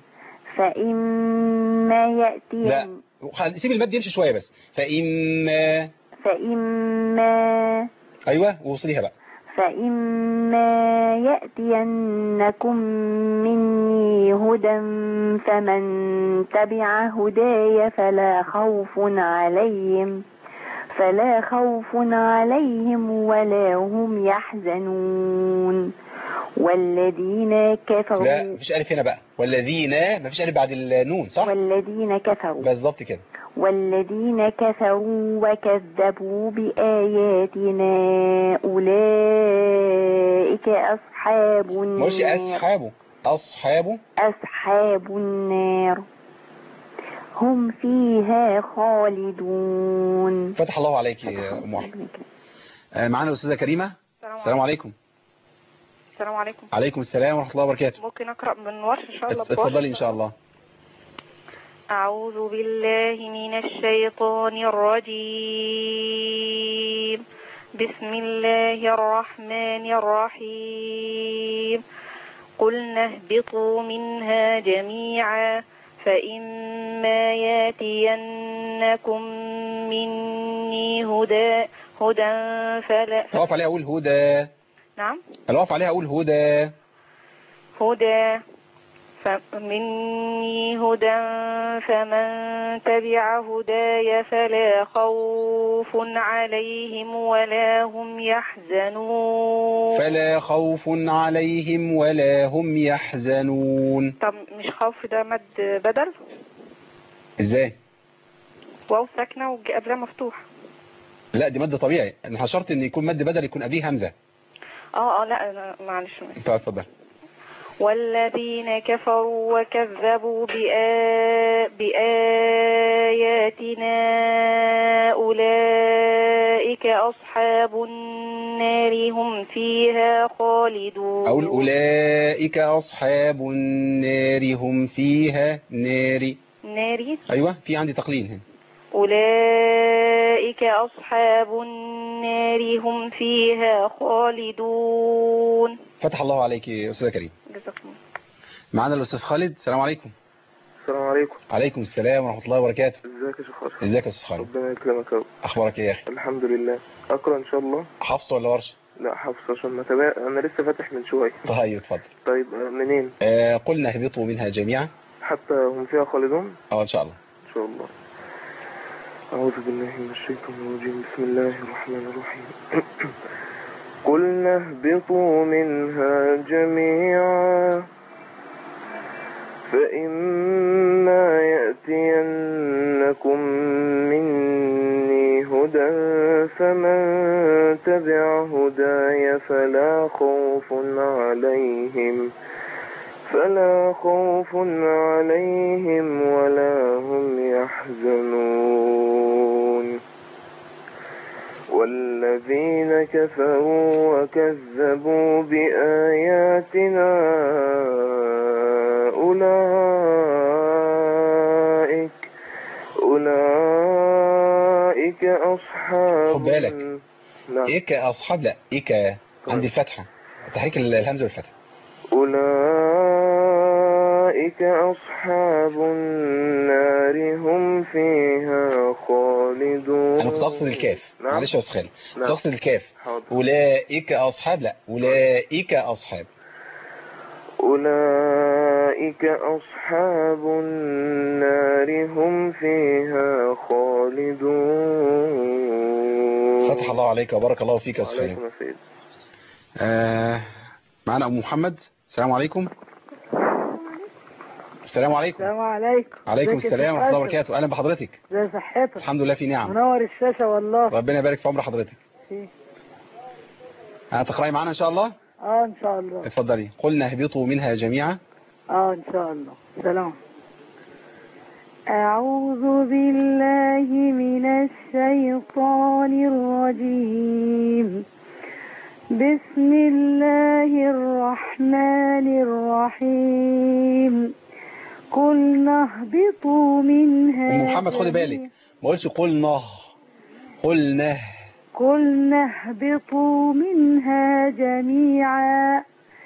فإما يأتي لا خل- سيب المد يمشي شوية بس فإما فإما أيوة ووصليها بقى فإما يأتينكم مني هدى فمن تبع هداي فلا خوف عليهم فلا خوف عليهم ولا هم يحزنون والذين كفروا لا مفيش ألف هنا بقى والذين مفيش ألف بعد النون صح والذين كفروا بالظبط كده والذين كفروا وكذبوا بآياتنا أولئك أصحاب ما قلتش النار أصحابه أصحابه أصحاب النار هم فيها خالدون فتح الله عليك يا أم أحمد آه، معانا الأستاذة كريمة السلام عليكم السلام عليكم عليكم السلام ورحمة الله وبركاته ممكن أقرأ من ورش إن شاء الله اتفضلي إن شاء الله أعوذ بالله من الشيطان الرجيم بسم الله الرحمن الرحيم قلنا اهبطوا منها جميعا فإما ياتينكم مني هدى هدى فلا أقف عليها أقول هدى نعم أنا أقف عليها أقول هدى هدى فمني هدى فمن تبع هداي فلا خوف عليهم ولا هم يحزنون فلا خوف عليهم ولا هم يحزنون طب مش خوف ده مد بدل إزاي واو ساكنة وقبلها مفتوح لا دي مد طبيعي أنا شرط إن يكون مد بدل يكون قبليه همزة اه اه لا أنا- معلش اتفضل والذين كفروا وكذبوا بآ... بآياتنا أولئك أصحاب النار هم فيها خالدون أقول أولئك أصحاب النار هم فيها ناري ناري أيوة في عندي تقليل هنا أولئك أصحاب النار هم فيها خالدون فتح الله عليك يا أستاذ كريم جزاكم الله معانا الأستاذ خالد السلام عليكم السلام عليكم عليكم السلام ورحمة الله وبركاته ازيك يا شيخ اشرف ازيك يا أستاذ خالد ربنا يكرمك يا رب أخبارك إيه يا أخي الحمد لله اقرا ان شاء الله حفص ولا ورش لا حفص عشان ما تابع انا لسه فاتح من شويه طيب اتفضل طيب آه، منين آه قلنا اهبطوا منها جميعا حتى هم فيها خالدون اه ان شاء الله ان شاء الله أعوذ بالله من الشيطان الرجيم بسم الله الرحمن الرحيم قلنا اهبطوا منها جميعا فإما يأتينكم مني هدى فمن تبع هداي فلا خوف عليهم فلا خوف عليهم ولا هم يحزنون والذين كفروا وكذبوا بآياتنا أولئك أولئك أصحاب خد بالك. نعم إيك أصحاب لا إيك عندي الفتحة تحريك الهمزة والفتحة أولئك أصحاب النار هم فيها خالدون أنا كنت أقصد الكاف نعم. معلش يا أستاذ خالد كنت نعم. أقصد الكاف حاضر أولئك أصحاب لا أولئك أصحاب أولئك أصحاب النار هم فيها خالدون فتح الله عليك وبارك الله فيك يا أستاذ خالد عليكم يا سيدي آه معنا أم محمد السلام عليكم السلام عليكم السلام عليكم عليكم ازيك يا السلام شيخ ورحمة الله أشرف؟ وبركاته أهلا بحضرتك ازي صحتك الحمد لله في نعم منور الشاشة والله ربنا يبارك في عمر حضرتك إيه. هتقرأي معانا إن شاء الله اه ان شاء الله اتفضلي قلنا اهبطوا منها جميعا اه ان شاء الله سلام أعوذ بالله من الشيطان الرجيم بسم الله الرحمن الرحيم قلنا اهبطوا منها أم محمد خدي بالك ما قلتش قلنا قلنا قلنا اهبطوا منها جميعا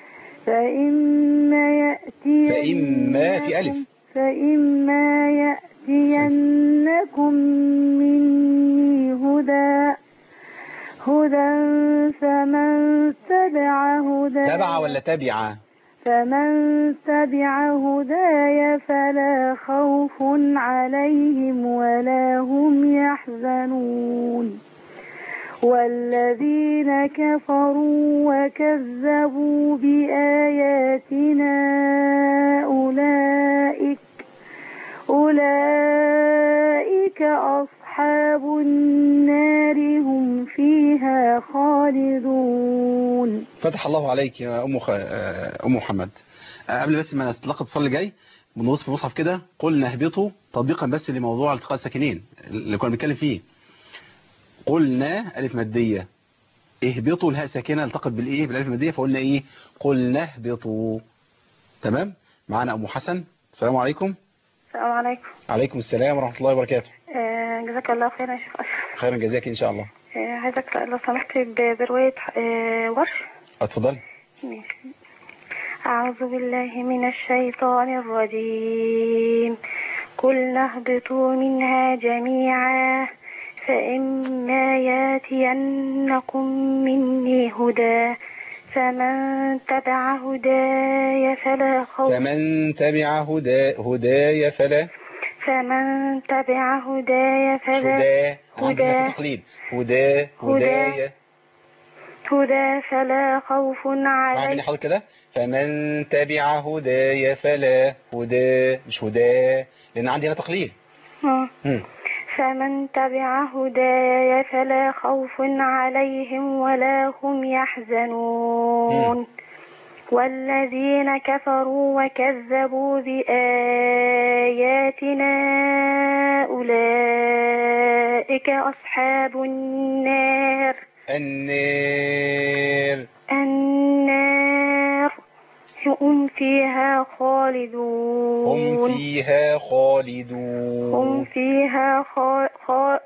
فإما يأتي فإما في ألف. فإما يأتينكم مني هدى هدى فمن تبع هداي تبع ولا تبع فمن تبع هداي فلا خوف عليهم ولا هم يحزنون والذين كفروا وكذبوا بآياتنا أولئك أولئك أصحاب النار هم فيها خالدون فتح الله عليك يا ام خ... آه، ام محمد آه، قبل بس ما نتلقى الاتصال اللي جاي بنبص في المصحف كده قلنا اهبطوا تطبيقا بس لموضوع التقاء الساكنين اللي كنا بنتكلم فيه قلنا الف ماديه اهبطوا الهاء ساكنه التقت بالايه بالالف الماديه فقلنا ايه قلنا اهبطوا تمام معانا ام حسن السلام عليكم السلام عليكم عليكم السلام ورحمه الله وبركاته آه، جزاك الله خيرا يا شيخ أشرف خيرا جزاك ان شاء الله آه، عايزة أقرأ لو سمحت ب- برواية آه، ورش اتفضل ماشي. أعوذ بالله من الشيطان الرجيم قلنا اهبطوا منها جميعا فإما ياتينكم مني هدى فمن تبع هداي فلا خوف فمن تبع هدى هداي فلا فمن تبع هداي فلا هدى هدى. عندنا في تقليد هدى هدايا هدى فلا خوف اسمع عليهم مني حضرتك كده فمن تبع هداي فلا هدى مش هدى لان عندي هنا تقليد مم. مم. فمن تبع هداي فلا خوف عليهم ولا هم يحزنون والذين كفروا وكذبوا بآياتنا أولئك أصحاب النار النار النار هم فيها هم خالدون فيها خالدون هم فيها خا- خا-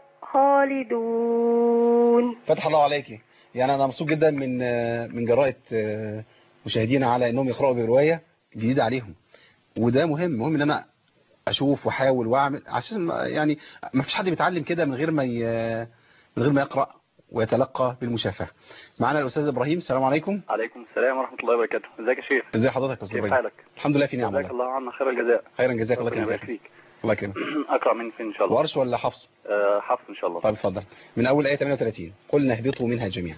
خالدون فتح الله عليك يعني انا مبسوط جدا من من جراءه آه، مشاهدينا على انهم يقراوا بروايه جديده عليهم وده مهم مهم ان انا اشوف واحاول واعمل عشان ما- يعني ما فيش حد بيتعلم كده من غير ما ي- من غير ما يقرا ويتلقى بالمشافهه معانا الاستاذ ابراهيم السلام عليكم عليكم السلام ورحمة الله وبركاته ازيك يا شيخ ازي حضرتك يا استاذ كيف ابراهيم حالك الحمد لله في نعم جزاك والله الله عنا خير الجزاء خيرا جزاك الله ربنا يبارك خير فيك الله يكرمك اقرا من فين ان شاء الله ورش ولا حفص آه، حفظ ان شاء الله طيب اتفضل من اول ايه 38 قلنا اهبطوا منها جميعا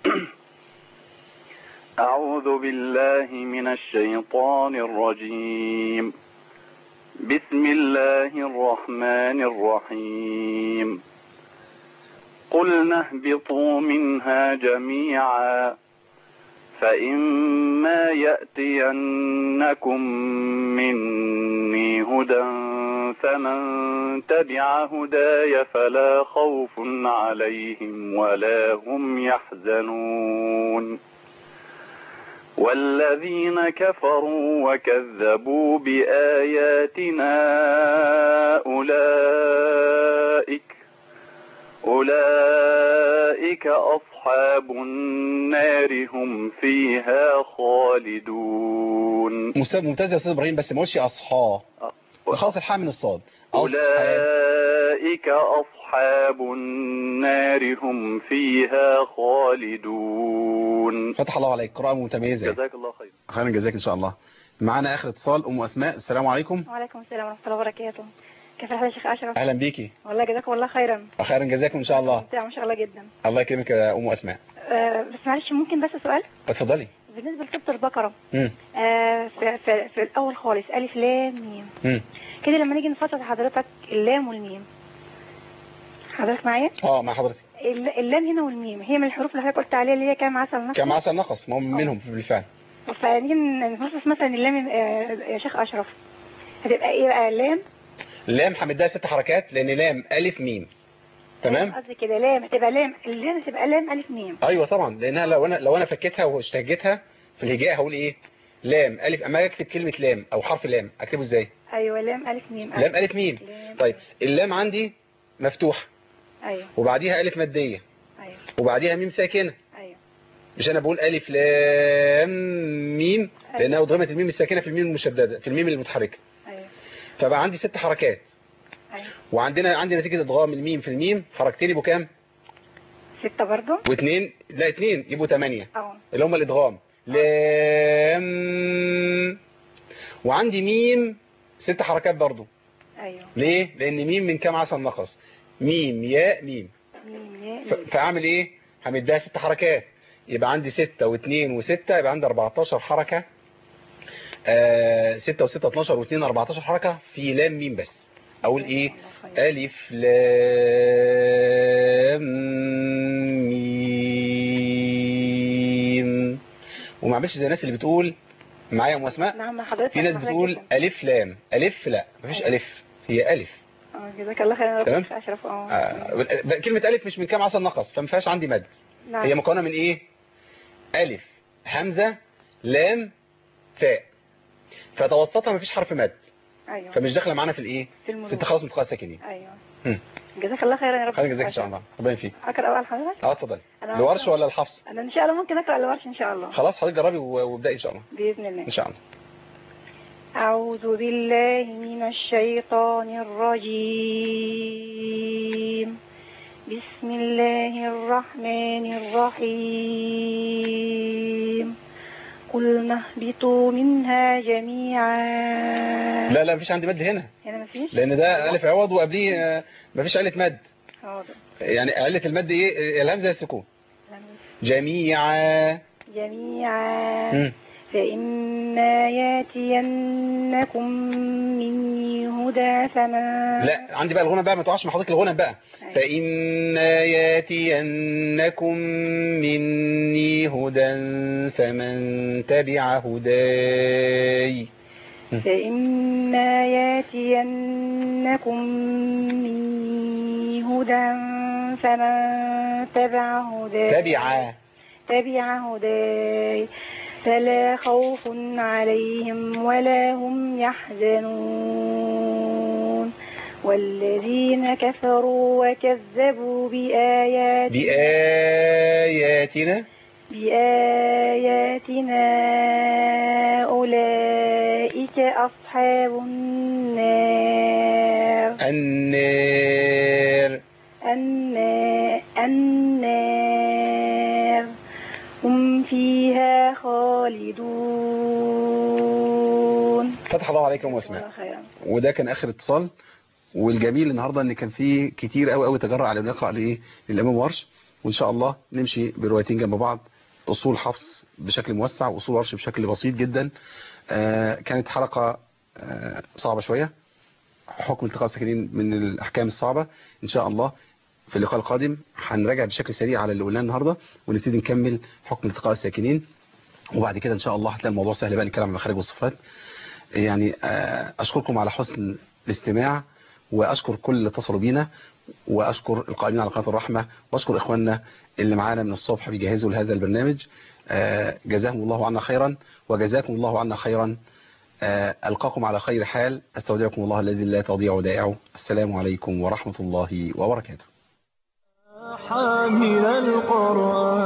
أعوذ بالله من الشيطان الرجيم بسم الله الرحمن الرحيم قلنا اهبطوا منها جميعا فإما يأتينكم مني هدى فمن تبع هداي فلا خوف عليهم ولا هم يحزنون والذين كفروا وكذبوا بآياتنا أولئك أولئك أصحاب النار هم فيها خالدون ممتاز ممتاز يا استاذ ابراهيم بس ما قلتش اصحاب خلاص الحاء من الصاد أصحاب. أولئك أصحاب النار هم فيها خالدون فتح الله عليك قراءة متميزة جزاك الله خير خيرا جزاك ان شاء الله معانا اخر اتصال ام اسماء السلام عليكم وعليكم السلام ورحمة الله وبركاته كيف الحال يا شيخ أشرف؟ اهلا بيكي والله جزاكم الله خيرا خيرا جزاكم ان شاء الله ممتع ما شاء الله جدا الله يكرمك يا ام اسماء أه بس معلش ممكن بس سؤال اتفضلي بالنسبة لسورة البقرة مم. أه في, في, في الأول خالص ألف لام ميم مم. كده لما نيجي نفصل حضرتك اللام والميم حضرتك معايا؟ اه مع حضرتك الل- اللام هنا والميم هي من الحروف اللي حضرتك قلت عليها اللي هي كام عسل نخل كم عسل نقص ما هم منهم بالفعل فنيجي نفصل مثلا اللام آه، يا شيخ أشرف هتبقى إيه بقى لام لام حمدها ست حركات لان لام الف ميم تمام قصدي كده لام هتبقى لام اللام هتبقى لام ألف ميم ايوه طبعا لانها لو انا لو انا فكيتها واشتهجتها في الهجاء هقول ايه لام الف اما اكتب كلمه لام او حرف لام اكتبه ازاي أيوة لام ألف ميم لام الف ميم لام. طيب اللام عندي مفتوحه أيوة وبعديها الف ماديه أيوة وبعديها ميم ساكنه أيوة مش انا بقول الف لام ميم لانها ضمت الميم الساكنه في الميم المشدده في الميم المتحركه أيوة فبقى عندي ست حركات أيوة وعندنا عندي نتيجه ادغام الميم في الميم حركتين يبقوا كام ستة برضو واثنين لا اثنين يبقوا ثمانية اه اللي هم الادغام لام وعندي ميم ست حركات برضو ايوه ليه لان ميم من كام عسل نقص ميم ياء ميم ميم ياء ف- ميم. فاعمل ايه همديها ست حركات يبقى عندي ستة واثنين وستة يبقى عندي 14 حركة آه ستة وستة 12 واثنين 14 حركة في لام ميم بس اقول ايه الف لام ميم وما اعملش زي الناس اللي بتقول معايا يا ام اسماء نعم حضرتك في ناس حضرتك بتقول جدا. الف لام الف لا مفيش الف هي الف اه جزاك الله خير يا تمام. رب اشرف اه آه، كلمة ألف مش من كام عسل نقص فما فيهاش عندي مد نعم هي مكونة من إيه ألف همزة لام فاء فتوسطها مفيش حرف مد ايوه فمش داخلة معانا في الإيه في في المرور التخلص من التقاء الساكنين ايوه هم. جزاك الله خير يا رب خلينا جزاك إن شاء الله ربنا يفيك اقرا اول حضرتك اه اتفضل أنا الورش عارفة. ولا الحفص انا ان شاء الله ممكن اقرا الورش ان شاء الله خلاص حضرتك جربي و- وابدأي إن شاء الله باذن الله إن شاء الله أعوذ بالله من الشيطان الرجيم بسم الله الرحمن الرحيم قلنا اهبطوا منها جميعا لا لا مفيش عندي مد هنا هنا مفيش لأن ده ألف عوض وقبليه آه، مفيش علة مد حاضر يعني علة المد إيه الهمزة السكون جميعا جميعا مم. فإما ياتينكم مني هدى فمن لا عندي بقى الغنى بقى ما تقعش مع حضرتك الغنى بقى أيوة. فإما ياتينكم مني هدى فمن تبع هداي فإما ياتينكم مني هدى فمن تبع هداي تبع تبع هداي فلا خوف عليهم ولا هم يحزنون والذين كفروا وكذبوا بآيات بآياتنا بآياتنا أولئك أصحاب النار النار النا- النار هم فيها خالدون فتح الله عليكم واسماء الله خيرا وده كان آخر اتصال والجميل النهاردة ان كان في كتير قوي قوي تجرع على نقرأ لايه للامام ورش وان شاء الله نمشي بروايتين جنب بعض اصول حفص بشكل موسع واصول ورش بشكل بسيط جدا آه كانت حلقة آه صعبة شوية حكم التقاء الساكنين من الاحكام الصعبة ان شاء الله في اللقاء القادم هنراجع بشكل سريع على اللي قلناه النهاردة ونبتدي نكمل حكم التقاء الساكنين وبعد كده ان شاء الله هتلاقي الموضوع سهل بقى نتكلم عن المخارج والصفات يعني آه، اشكركم على حسن الاستماع واشكر كل اللي اتصلوا بينا واشكر القائمين على قناه الرحمه واشكر اخواننا اللي معانا من الصبح بيجهزوا لهذا البرنامج آه، جزاهم الله عنا خيرا وجزاكم الله عنا خيرا آه، القاكم على خير حال استودعكم الله الذي لا تضيع ودائعه السلام عليكم ورحمه الله وبركاته حامل القرآن